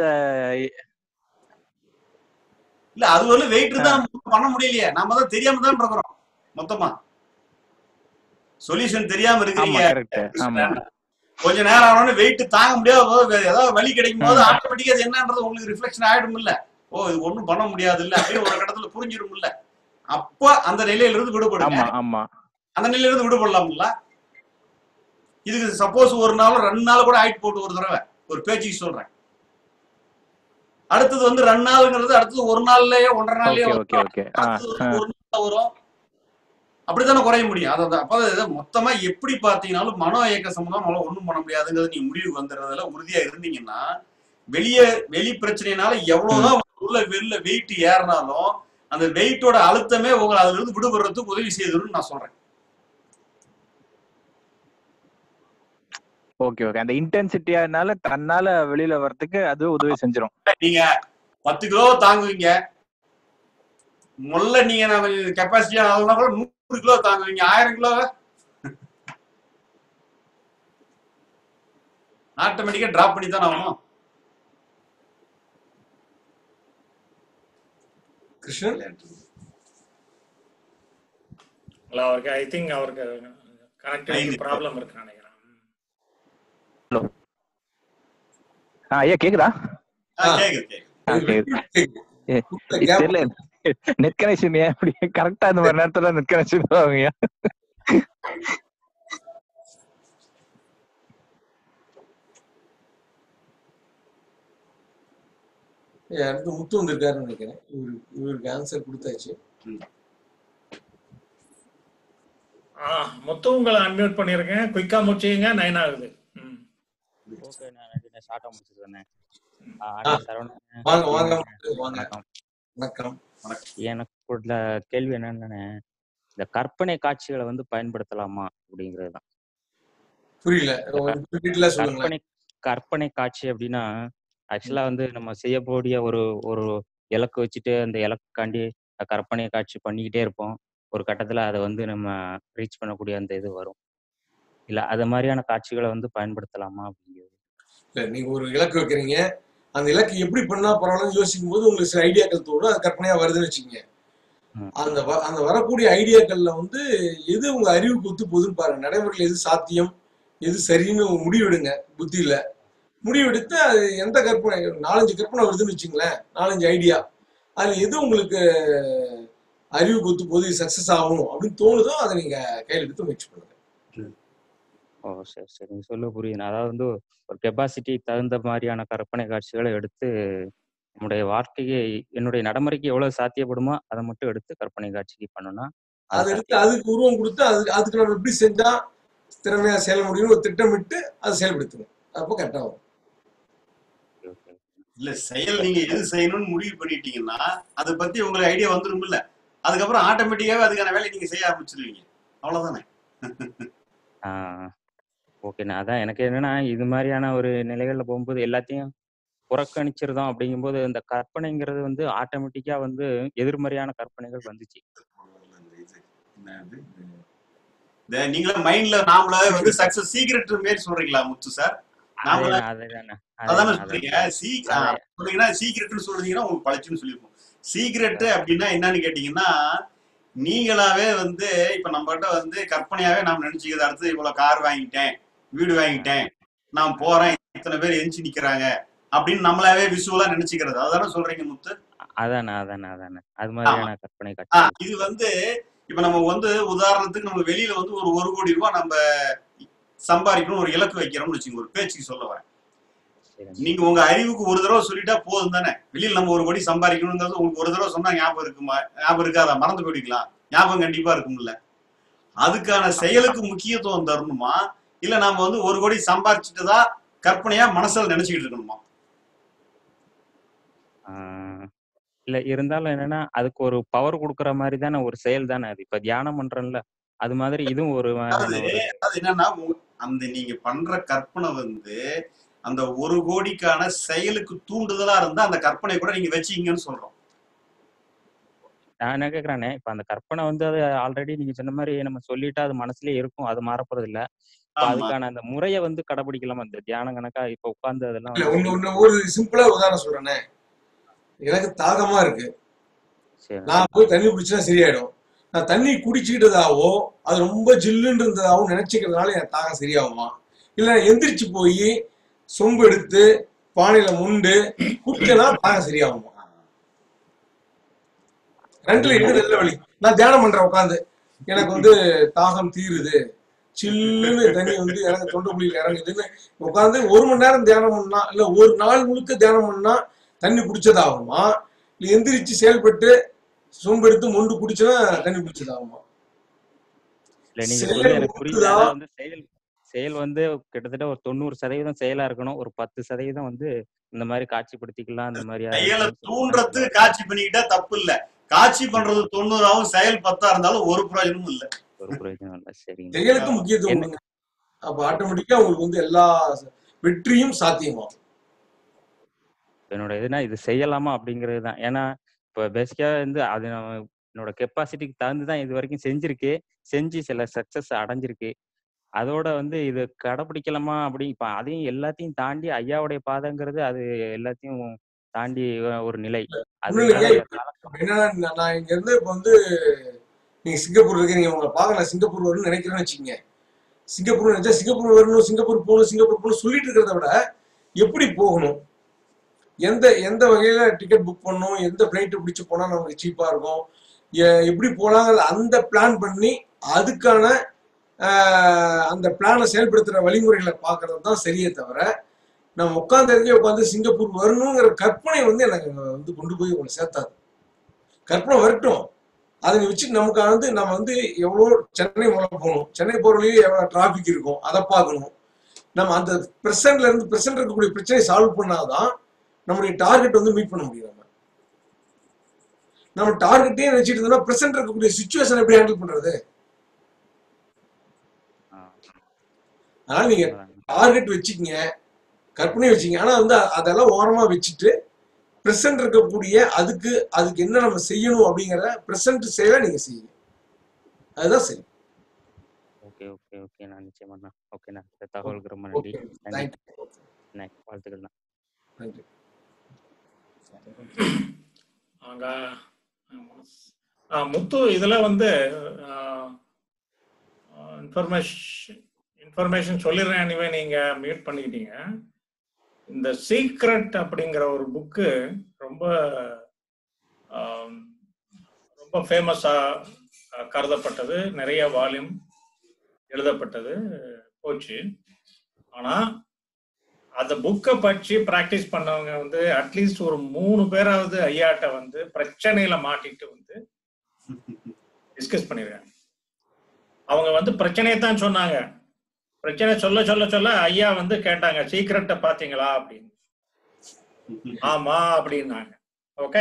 இல்ல அது வந்து வெயிட் ஆ, இருந்தா நம்ம பண்ண முடியலையே நாம தான் தெரியாம தான் இருக்கிறோம் மொத்தமா சொல்யூஷன் தெரியாம ஆமா இருக்கிறீங்க கரெக்ட் ஆமா கொஞ்ச நேரம் ஆனோடனே வெயிட் தாங்க முடியாத போது வேற ஏதாவது வலி கிடைக்கும் போது ம் ஆட்டோமேட்டிக்கா அது என்னன்றது உங்களுக்கு ரிஃப்ளெக்ஷன் ஆயிடும் இல்ல ஓ இது ஒண்ணும் பண்ண முடியாது இல்ல அப்படின்னு ஒரு கட்டத்துல புரிஞ்சிடும் இல்ல அப்ப அந்த நிலையில இருந்து விடுபடுங்க ஆமா ஆமா அந்த நிலையில இருந்து விடுபடலாம்ல இதுக்கு சப்போஸ் ஒரு நாள் ரெண்டு நாள் கூட ஆயிட்டு போட்டு ஒரு தடவை ஒரு பேச்சுக்கு சொல்றேன் அடுத்தது வந்து ரெண்டு நாளுங்கிறது அடுத்தது ஒரு நாள்லயே ஒன்றரை நாள்லயே ஓகே ஓகே வந்துடும் ஓகே ஆ அடுத்தது ஆ வந்து ஒரு நாள் வரும் அப்படித்தானே குறைய முடியும் அதான் அப்ப அது மொத்தமா எப்படி பாத்தீங்கன்னாலும் மனோ இயக்க சம்பந்தம் நம்மளால ஒண்ணும் பண்ண முடியாதுங்கிறது நீங்க முடிவுக்கு வந்துடுறதுல உறுதியா இருந்தீங்கன்னா வெளியே வெளி பிரச்சனைனால ம் எவ்வளவுதான் உள்ள வெளில வெயிட் ஏறினாலும் அந்த வெயிட்டோட அழுத்தமே உங்களை அதுல இருந்து விடுபடுறதுக்கு உதவி செய்துன்னு நான் சொல்றேன் ஓகே ஓகே அந்த இன்டென்சிட்டியானால தன்னால வெளியில வர்றதுக்கு அது உதவி செஞ்சிரும் நீங்க பத்து கிலோ தாங்குவீங்க முல்ல நீங்க நம்ம கெப்பாசிட்டியா ஆகலாம் கூட நூறு கிலோ தாங்குவீங்க ஆயிரம் கிலோ ஆட்டோமேட்டிக்கா டிராப் பண்ணி தான் ஆகணும் கிருஷ்ணன் இல்ல அவருக்கு ஐ திங்க் அவருக்கு கனெக்டிவிட்டி ஐந்து ப்ராப்ளம் இருக்கு நினைக்கிறேன் ஹலோ ஆ ஐயா கேக்குதா ஆ, ஆ, கேக்குது கேக்குது ஆ இது கேக்குது விட்டு கேக்குது. ஏ, விட்ட இது gap தெரியல நெட் கனெக்ஷன் ஏன் அப்படி கரெக்டா இந்த மாதிரி நேரத்துல நெட் கனெக்ஷன் ஆகுங்க ஏ, அடுத்து முத்து வந்திருக்காருன்னு நினைக்கிறேன் இவரு இவருக்கு ஆன்சர் கொடுத்தாச்சு ம். ஆ மொத்தம் உங்களை அன்மியூட் பண்ணிருக்கேன் குயிக்கா முடிச்சுங்க நைன் ஆகுது ம். ஓகே நான் ஷார்ட்டா முடிச்சிருக்கேன் ஆ, அண்ணே சரவணன் வாங்க வாங்க எனக்கு முத்து, வாங்க வணக்கம் வணக்கம் எனக்கு உள்ள கேள்வி என்னன்னு இந்த கற்பனை காட்சிகளை வந்து பயன்படுத்தலாமா அப்படிங்கிறது தான் புரியல இந்த ஒரு கற்- டீட்டெயிலா சொல்லுங்களேன் கற்பனை கற்பனை காட்சி அப்படின்னா ஆக்சுவலா வந்து நம்ம செய்யக்கூடிய ஒரு ஒரு இலக்கு வச்சுட்டு அந்த இலக்குக்காண்டி கற்பனை காட்சி பண்ணிக்கிட்டே இருப்போம் ஒரு கட்டத்துல அதை வந்து நம்ம ரீச் பண்ணக்கூடிய அந்த இது வரும் இல்ல அது மாதிரியான காட்சிகளை வந்து பயன்படுத்தலாமா அப்படிங்கிறது இல்ல நீங்க ஒரு இலக்கு வைக்கிறீங்க அந்த இலக்கு எப்படி பண்ணா பரவாயில்லன்னு யோசிக்கும் போது உங்களுக்கு சில ஐடியாக்கள் தோணும் அது கற்பனையா வருதுன்னு வச்சுக்கோங்க ம். அந்த வ- அந்த வரக்கூடிய ஐடியாக்கள்ல வந்து எது உங்க அறிவுக்கு ஒத்து போகுதுன்னு பாருங்க நடைமுறையில் எது சாத்தியம் எது சரின்னு ஒரு முடிவெடுங்க புத்தியில முடிவெடுத்து அது எந்த கற்பனை நாலஞ்சு கற்பனை வருதுன்னு வச்சுங்களேன் நாலஞ்சு ஐடியா அதுல எது உங்களுக்கு அறிவுக்கு ஒத்து போகுது சக்சஸ் ஆகும் அப்படின்னு தோணுதோ அதை நீங்க கையில் எடுத்து முயற்சி பண்ணுங்க ஓ சரி சரி நீங்க சொல்ல புரியுது அதாவது வந்து ஒரு கெப்பாசிட்டி தகுந்த மாதிரியான கற்பனை காட்சிகளை எடுத்து நம்முடைய வாழ்க்கையை என்னுடைய நடைமுறைக்கு எவ்வளவு சாத்தியப்படுமோ அதை மட்டும் எடுத்து கற்பனை காட்சிக்கு பண்ணோம்னா அது அதை எடுத்து சாத்தியம் அதுக்கு உருவம் கொடுத்து அது அதுக்கு நம்ம எப்படி செஞ்சா திறமையா செயல முடியும்னு ஒரு திட்டமிட்டு அதை செயல்படுத்தணும் அப்போ கரெக்டா வரும் ஓகே ஓகே இல்ல செயல் நீங்க எது செய்யணும்னு முடிவு பண்ணிட்டீங்கன்னா அதை பத்தி உங்களுக்கு ஐடியா வந்துரும் இல்ல அதுக்கப்புறம் ஆட்டோமேட்டிக்காவே அதுக்கான வேலையை நீங்க செய்ய ஆரம்பிச்சிருவீங்க அவ்வளவுதானே ஆஹ் ஓகேண்ணா அதான் எனக்கு என்னன்னா இது மாதிரியான ஒரு நிலைகள்ல போகும்போது எல்லாத்தையும் புறக்கணிச்சிருந்தோம் அப்படிங்கும்போது இந்த கற்பனைங்கிறது வந்து ஆட்டோமேட்டிக்கா வந்து எதிர்மறையான கற்பனைகள் வந்துச்சு என்னது? இந்த நீங்களே மைண்ட்ல நாமள வந்து சக்சஸ் சீக்ரெட் மாரி சொல்றீங்களா முத்து சார் நாமள அதேதான் அதேதாண்ணே அதானே அதேதான் சொல்றீங்க அதேதான் சீ அதே சொன்னீங்கன்னா சீக்ரெட்னு சொல்றீங்கன்னா உங்களுக்கு பளிச்சுன்னு சொல்லியிருப்போம் சீக்ரெட் அப்படின்னா என்னன்னு கேட்டீங்கன்னா நீங்களாவே வந்து இப்ப நம்ம கிட்ட வந்து கற்பனையாவே நாம் நினைச்சுக்கிறது அடுத்து இவ்வளவு கார் வாங்கிட்டேன் வீடு வாங்கிட்டேன் நான் போறேன் இத்தனை பேர் எஞ்சி நிக்கிறாங்க அப்படின்னு நம்மளாவே விசுவலா நினைச்சுக்கிறது அதானே சொல்றீங்க முத்து அதானே அதானே அதானே அது ஆமா மாதிரியான கற்பனை ஆ, காட்சி இது வந்து இப்ப நம்ம வந்து உதாரணத்துக்கு நம்ம வெளியில வந்து ஒரு ஒரு கோடி ரூபாய் நம்ம சம்பாதிக்கணும் ஒரு இலக்கு வைக்கிறோம்னு வச்சுக்கோங்க ஒரு பேச்சுக்கு சொல்ல வரேன் சரிங்க நீங்க உங்க அறிவுக்கு ஒரு தடவை சொல்லிட்டா போதும் தானே வெளியில நம்ம ஒரு கோடி சம்பாதிக்கணுங்கிறது உங்களுக்கு ஒரு தடவை சொன்னா ஞாபகம் இருக்குமா ஞாபகம் இருக்காதா மறந்து போயிடுக்கலாம் ஞாபகம் கண்டிப்பா இருக்கும்ல அதுக்கான செயலுக்கு முக்கியத்துவம் தரணுமா இல்ல நாம வந்து ஒரு கோடி சம்பாதிச்சுட்டதா கற்பனையா மனசுல நினைச்சுக்கிட்டு இருக்கணுமா ஆஹ் இல்ல இருந்தாலும் என்னன்னா அதுக்கு ஒரு பவர் கொடுக்குற மாதிரி தானே ஒரு செயல் தானே அது இப்ப தியானம் பண்றேன்ல அது மாதிரி இதுவும் ஒரு அதாவது மாதிரியான ஒரு அது என்னன்னா உங்க- அந்த நீங்க பண்ற கற்பனை வந்து அந்த ஒரு கோடிக்கான செயலுக்கு தூண்டுதலா இருந்தா அந்த கற்பனை கூட நீங்க வச்சீங்கன்னு சொல்றோம் நான் என்ன கேக்குறேனே இப்ப அந்த கற்பனை வந்து அது ஆல்ரெடி நீங்க சொன்ன மாதிரி நம்ம சொல்லிட்டா அது மனசுலயே இருக்கும் அது மாறப்போறது இல்ல இப்ப ஆமா அதுக்கான அந்த முறையை வந்து கடைபிடிக்கலாமா இந்த தியானம் கணக்கா இப்ப உட்கார்ந்து அதெல்லாம் இல்ல வந்து ஒண்ணு ஒண்ணு ஒரு சிம்பிளா உதாரணம் சொல்றேனே எனக்கு தாகமா இருக்கு சரி நான் போய் தண்ணி குடிச்சா சரியாயிடும் நான் தண்ணி குடிச்சுக்கிட்டதாவோ அது ரொம்ப ஜில்லுன்னு இருந்ததாவோ நினைச்சுக்கிறதுனால என் தாகம் சரியாகுமா இல்ல நான் எந்திரிச்சு போய் சொம்பு எடுத்து பானையில முண்டு குடிச்சனா தாகம் சரியாகுமா ரெண்டுல எது நல்ல வழி நான் தியானம் பண்றேன் உட்காந்து எனக்கு வந்து தாகம் தீருது சில்லுன்னு தண்ணி வந்து எனக்கு தொண்டை குழியில இறங்குதுன்னு உட்காந்து ஒரு மணி நேரம் தியானம் பண்ணா இல்ல ஒரு நாள் முழுக்க தியானம் பண்ணா தண்ணி குடிச்சதாகுமா இல்ல எந்திரிச்சு செயல்பட்டு சொம்பு எடுத்து மொண்டு குடிச்சனா தண்ணி குடிச்சதாகுமா இல்ல நீங்க செயல் சொல்றது எனக்கு புரியுது ஒண்ணுதான் அதாவது வந்து செயல் செயல் வந்து கிட்டத்தட்ட ஒரு தொண்ணூறு சதவீதம் செயலா இருக்கணும் ஒரு பத்து சதவீதம் வந்து இந்த மாதிரி காட்சிப்படுத்திக்கலாம் இந்த மாதிரி செயலை இருக்கணும்னு சொல்லி தூண்டுறதுக்கு காட்சி பண்ணிக்கிட்டா தப்பு இல்ல காட்சி பண்றது தொண்ணூறாவும் செயல் பத்தா இருந்தாலும் ஒரு பிரயோஜனமும் இல்ல ஒரு பிரயோஜனம் இல்லை சரிங்க செயலுக்கு ஆமா முக்கியத்துவம் என்ன கொடுங்க அப்ப ஆட்டோமேட்டிக்கா உங்களுக்கு வந்து எல்லா வெற்றியும் சாத்தியமாகும் என்னோட இதுனா இது செய்யலாமா அப்படிங்கிறது தான் ஏன்னா இப்போ பேசிக்கா வந்து அது நம்ம என்னோட கெப்பாசிட்டிக்கு தகுந்து தான் இது வரைக்கும் செஞ்சிருக்கு செஞ்சு சில சக்சஸ் அடைஞ்சிருக்கு அதோட வந்து இது கடைப்பிடிக்கலாமா அப்படி இப்ப அதையும் எல்லாத்தையும் தாண்டி ஐயாவுடைய பாதைங்கிறது அது எல்லாத்தையும் தாண்டி வ- ஒரு நிலை அது ஒண்ணும் இல்லைங்க அதோட இப்ப கால இப்ப என்னன்னா நான் நான் இங்க இருந்து இப்ப வந்து நீங்க சிங்கப்பூர் இருக்கீங்க உங்களை பார்க்க நான் சிங்கப்பூர் வரணும்னு நினைக்கிறேன்னு வச்சுக்கோங்க சிங்கப்பூர் நினைச்சா சிங்கப்பூர் வரணும் சிங்கப்பூர் போகணும் சிங்கப்பூர் போகணும் சொல்லிட்டு இருக்கிறத விட எப்படி போகணும் எந்த எந்த வகையில டிக்கெட் புக் பண்ணணும் எந்த ஃபிளைட் பிடிச்சு போனா நமக்கு சீப்பா இருக்கும் எ- எப்படி போலாங்கிறத அந்த பிளான் பண்ணி அதுக்கான ஆஹ், அந்த பிளானை செயல்படுத்துற வழிமுறைகளை பார்க்கறது தான் சரியே தவிர நம்ம உட்கார்ந்த இடத்துல உட்காந்து சிங்கப்பூர் வரணுங்கிற கற்பனை வந்து எனக்கு அங்க வந்து கொண்டு போய் உங்களை சேர்த்தாது கற்பனை வரட்டும் அதை வச்சு நமக்கு வந்து நம்ம வந்து எவ்வளோ சென்னை முதல்ல போகணும் சென்னை போகிற வழியே எவ்வளோ டிராஃபிக் இருக்கும் அதை பார்க்கணும் நம்ம அந்த ப்ரெசென்ட்ல இருந்து ப்ரெசென்ட் இருக்கக்கூடிய பிரச்சனையை சால்வ் பண்ணாதான் நம்மளுடைய டார்கெட் வந்து மீட் பண்ண முடியும் நம்ம நம்ம டார்கெட்டே நினைச்சிட்டு இருந்தோம்னா ப்ரெசென்ட் இருக்கக்கூடிய சுச்சுவேஷன் எப்படி ஹேண்டில் பண்றது ஆஹ் அதனால நீங்க உண்மைதான். டார்கெட் வச்சுக்கங்க கற்பனை வச்சுக்கங்க ஆனா வந்து அதெல்லாம் ஓரமா வச்சுட்டு ப்ரெசென்ட் இருக்கக்கூடிய அதுக்கு அதுக்கு என்ன நம்ம செய்யணும் அப்படிங்கிற ப்ரெசென்ட் செயலை நீங்க செய்யுங்க அதுதான் சரி ஓகே ஓகே ஓகே நான் நிச்சயமா ஓகேண்ணா இந்த தகவலுக்கு ரொம்ப நன்றி ஓகே நன்றி தேங்க்யூ அண்ணே, வாழ்த்துக்கள் தான் நன்றி அங்க ஆ, முத்து இதுல வந்து இன்ஃபர்மேஷன் இன்ஃபர்மேஷன் சொல்லிடுறேன் anyway நீங்க மியூட் பண்ணிக்கிட்டீங்க இந்த சீக்ரெட் அப்படிங்கிற ஒரு புக்கு ரொம்ப ஆம், ரொம்ப ஃபேமஸா கருதப்பட்டது நிறைய வால்யூம் எழுதப்பட்டது போச்சு ஆனா அந்த புக்கை பற்றி பிராக்டிஸ் பண்ணவங்க வந்து அட்லீஸ்ட் ஒரு மூணு பேராவது ஐயாட்ட வந்து பிரச்சனையில மாட்டிட்டு வந்து டிஸ்கஸ் பண்ணிருக்காங்க அவங்க வந்து பிரச்சனையை தான் சொன்னாங்க பிரச்சனை சொல்ல சொல்ல சொல்ல ஐயா வந்து கேட்டாங்க சீக்கிரட்டை பாத்தீங்களா அப்படின்னு ஆமா அப்படின்னாங்க ஓகே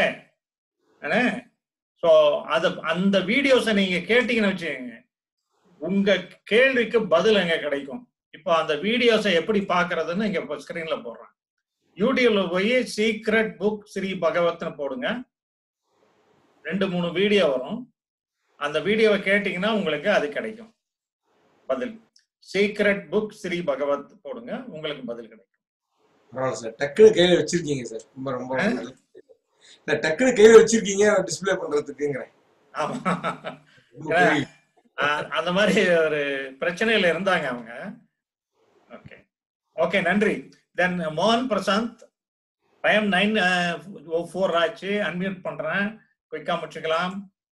ஸோ அது அந்த வீடியோஸை நீங்க கேட்டீங்கன்னு வச்சுக்கோங்க உங்க கேள்விக்கு பதில் எங்க கிடைக்கும் இப்போ அந்த வீடியோஸை எப்படி பார்க்கறதுன்னு இங்க ஸ்கிரீன்ல போடுறேன் யூடியூப்ல போய் சீக்ரெட் புக் ஸ்ரீ பகவத்னு போடுங்க ரெண்டு மூணு வீடியோ வரும் அந்த வீடியோவை கேட்டீங்கன்னா உங்களுக்கு அது கிடைக்கும் பதில் சீக்ரெட் புக் ஸ்ரீ பகவத் போடுங்க உங்களுக்கு பதில் கிடைக்கும் பரவாயில்ல சார் டக்குனு கையில வச்சிருக்கீங்க சார் ரொம்ப ரொம்ப ரொம்ப நல்லது இல்ல டக்குனு கையில வச்சிருக்கீங்க டிஸ்ப்ளே பண்றதுக்குங்கிறேன் ஆமா ரொம்ப ஏன்னா, புரியுது. அஹ், அந்த மாதிரி ஒரு பிரச்சனையில இருந்தாங்க அவங்க ஓகே ஓகே நன்றி தென் மோகன் பிரசாந்த் டைம் நைன் ஃபோர் ஆச்சு அன்மியூட் பண்றேன் குயிக்கா முடிச்சுக்கலாம்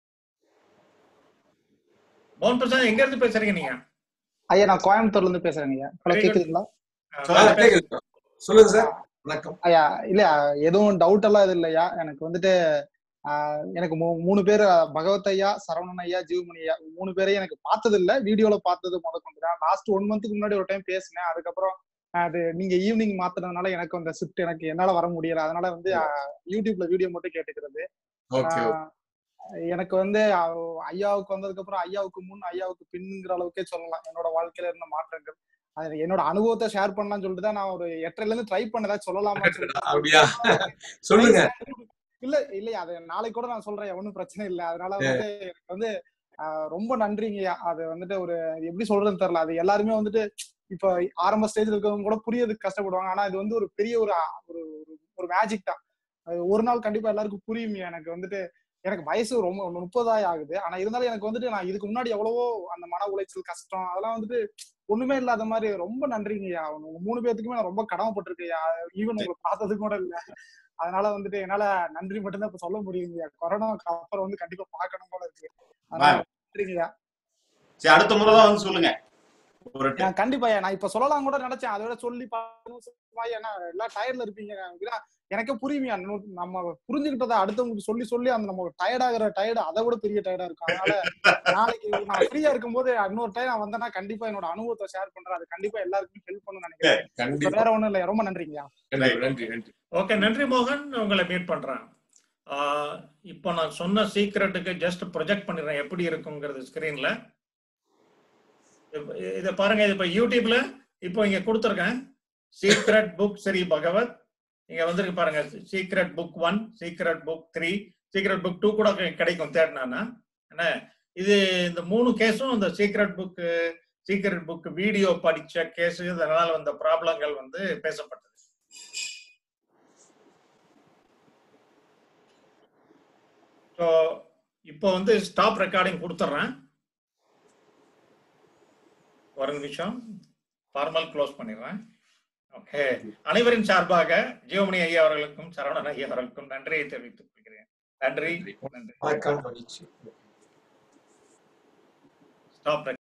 மோகன் பிரசாந்த் எங்க இருந்து பேசுறீங்க நீங்க ஐயா நான் கோயம்புத்தூர்ல இருந்து பேசுறேங்க ஐயா ஹலோ Very good. கேக்குதுங்களா ஆ, கேக்குது. சொல்லுங்க சார் வணக்கம் ஐயா இல்ல எதுவும் டவுட் எல்லாம் இது இல்லையா எனக்கு வந்துட்டு ஆஹ், எனக்கு மூ- மூணு பேர் பகவத் ஐயா சரவணன் ஐயா ஜீவமணி ஐயா மூணு பேரையும் எனக்கு பார்த்தது இல்ல வீடியோல பார்த்தது முத கொண்டு லாஸ்ட் ஒன் மந்த்துக்கு முன்னாடி ஒரு டைம் பேசினேன் அதுக்கப்புறம் அது நீங்க ஈவினிங் மாத்துறதுனால எனக்கு அந்த ஷிஃப்ட் எனக்கு என்னால வர முடியல அதனால வந்து ஆஹ், யூடியூப்ல வீடியோ மட்டும் கேட்டுக்கிறது ஓகே ஆஹ், எனக்கு வந்து அஹ், ஐயாவுக்கு வந்ததுக்கு அப்புறம் ஐயாவுக்கு முன் ஐயாவுக்கு பின்ங்கிற அளவுக்கே சொல்லலாம் என்னோட வாழ்க்கையில இருந்த மாற்றங்கள் அது என்னோட அனுபவத்தை ஷேர் பண்ணலாம்னு சொல்லிட்டு தான் நான் ஒரு எட்டரைல இருந்து ட்ரை பண்ணதா சொல்லலாமா அப்படியா சொல்லுங்க இல்ல இல்லையா அது நாளைக்கு கூட நான் சொல்றேன் ஒன்றும் பிரச்சனை இல்லை அதனால வந்து எனக்கு வந்து ஆஹ், ரொம்ப நன்றிங்கய்யா அது வந்துட்டு ஒரு எப்படி சொல்றதுன்னு தெரியல அது எல்லாருமே வந்துட்டு இப்ப ஆரம்ப ஸ்டேஜ்ல இருக்கவங்க கூட புரியறதுக்கு கஷ்டப்படுவாங்க ஆனா இது வந்து ஒரு பெரிய ஒரு ஒரு ஒரு- ஒரு மேஜிக் தான் அது ஒரு நாள் கண்டிப்பா எல்லாருக்கும் புரியும் எனக்கு வந்துட்டு எனக்கு வயசு ரொம்ப முப்பதாயிரம் ஆகுது ஆனா இருந்தாலும் எனக்கு வந்துட்டு நான் இதுக்கு முன்னாடி எவ்வளவோ அந்த மன உளைச்சல் கஷ்டம் அதெல்லாம் வந்துட்டு ஒண்ணுமே இல்லாத மாதிரி ரொம்ப நன்றிங்கய்யா உங்க மூணு பேர்த்துக்குமே நான் ரொம்ப கடமைப்பட்டிருக்கேயா ஈவன் உங்களை பார்த்தது கூட இல்ல அதனால வந்துட்டு என்னால நன்றி மட்டும்தான் இப்ப சொல்ல முடியுங்கய்யா கொரோனாக்கு அப்புறம் வந்து கண்டிப்பா பார்க்கணும் போல இருக்கு அதனால நன்றிங்கய்யா சரி அடுத்த முறை தான் வந்து சொல்லுங்க ஒரு ட- நான் கண்டிப்பாயா நான் இப்ப சொல்லலாம் கூட நினைச்சேன் அதை விட சொல்லி பாருங்க ஏன்னா எல்லாம் டயர்ட்ல இருப்பீங்க ஏன்னா எனக்கே புரியுமியா இன்னும் நம்ம புரிஞ்சுக்கிட்டதை அடுத்தவங்களுக்கு சொல்லி சொல்லி அந்த நம்ம டயர்ட் ஆகுற டயர்டு அதை விட பெரிய டயர்டா இருக்கும் அதனால நாளைக்கு நான் ஃப்ரீயா இருக்கும்போது இன்னொரு டைம் நான் வந்தேன்னா கண்டிப்பா என்னோட அனுபவத்தை ஷேர் பண்றேன் அது கண்டிப்பா எல்லாருக்கும் ஹெல்ப் பண்ணும்னு நினைக்கிறேன் இப்ப கண்டிப்பா வேற ஒண்ணும் இல்ல ரொம்ப நன்றிங்கய்யா நன்றி நன்றி நன்றி ஓகே நன்றி மோகன் உங்களை மீட் பண்றேன் ஆஹ் இப்போ நான் சொன்ன சீக்ரெட்டுக்கு ஜஸ்ட் ப்ரொஜெக்ட் பண்ணிடுறேன் எப்படி இருக்குங்கிறது ஸ்கிரீன்ல இதை பாருங்க இது இப்போ யூடியூப்ல இப்போ இங்க கொடுத்துருக்கேன் சீக்ரெட் புக் ஸ்ரீ பகவத் இங்க வந்திருக்கு பாருங்க secret book one secret book three secret book two கூட கி- கிடைக்கும் தேடினா என்ன இது இந்த மூணு கேஸும் இந்த secret book secret book video படிச்ச கேஸ் இதனால வந்த ப்ராப்ளங்கள் வந்து பேசப்பட்டது ஸோ இப்போ வந்து ஸ்டாப் ரெக்கார்டிங் கொடுத்துட்றேன் ஒரு நிமிஷம் ஃபார்மல் க்ளோஸ் பண்ணிடுறேன் ஓகே அனைவரின் சார்பாக ஜீவமணி ஐயா அவர்களுக்கும் சரவணன் ஐயா அவர்களுக்கும் நன்றியை தெரிவித்துக் கொள்கிறேன் நன்றி நன்றி வணக்கம் மகிழ்ச்சி ஸ்டாப்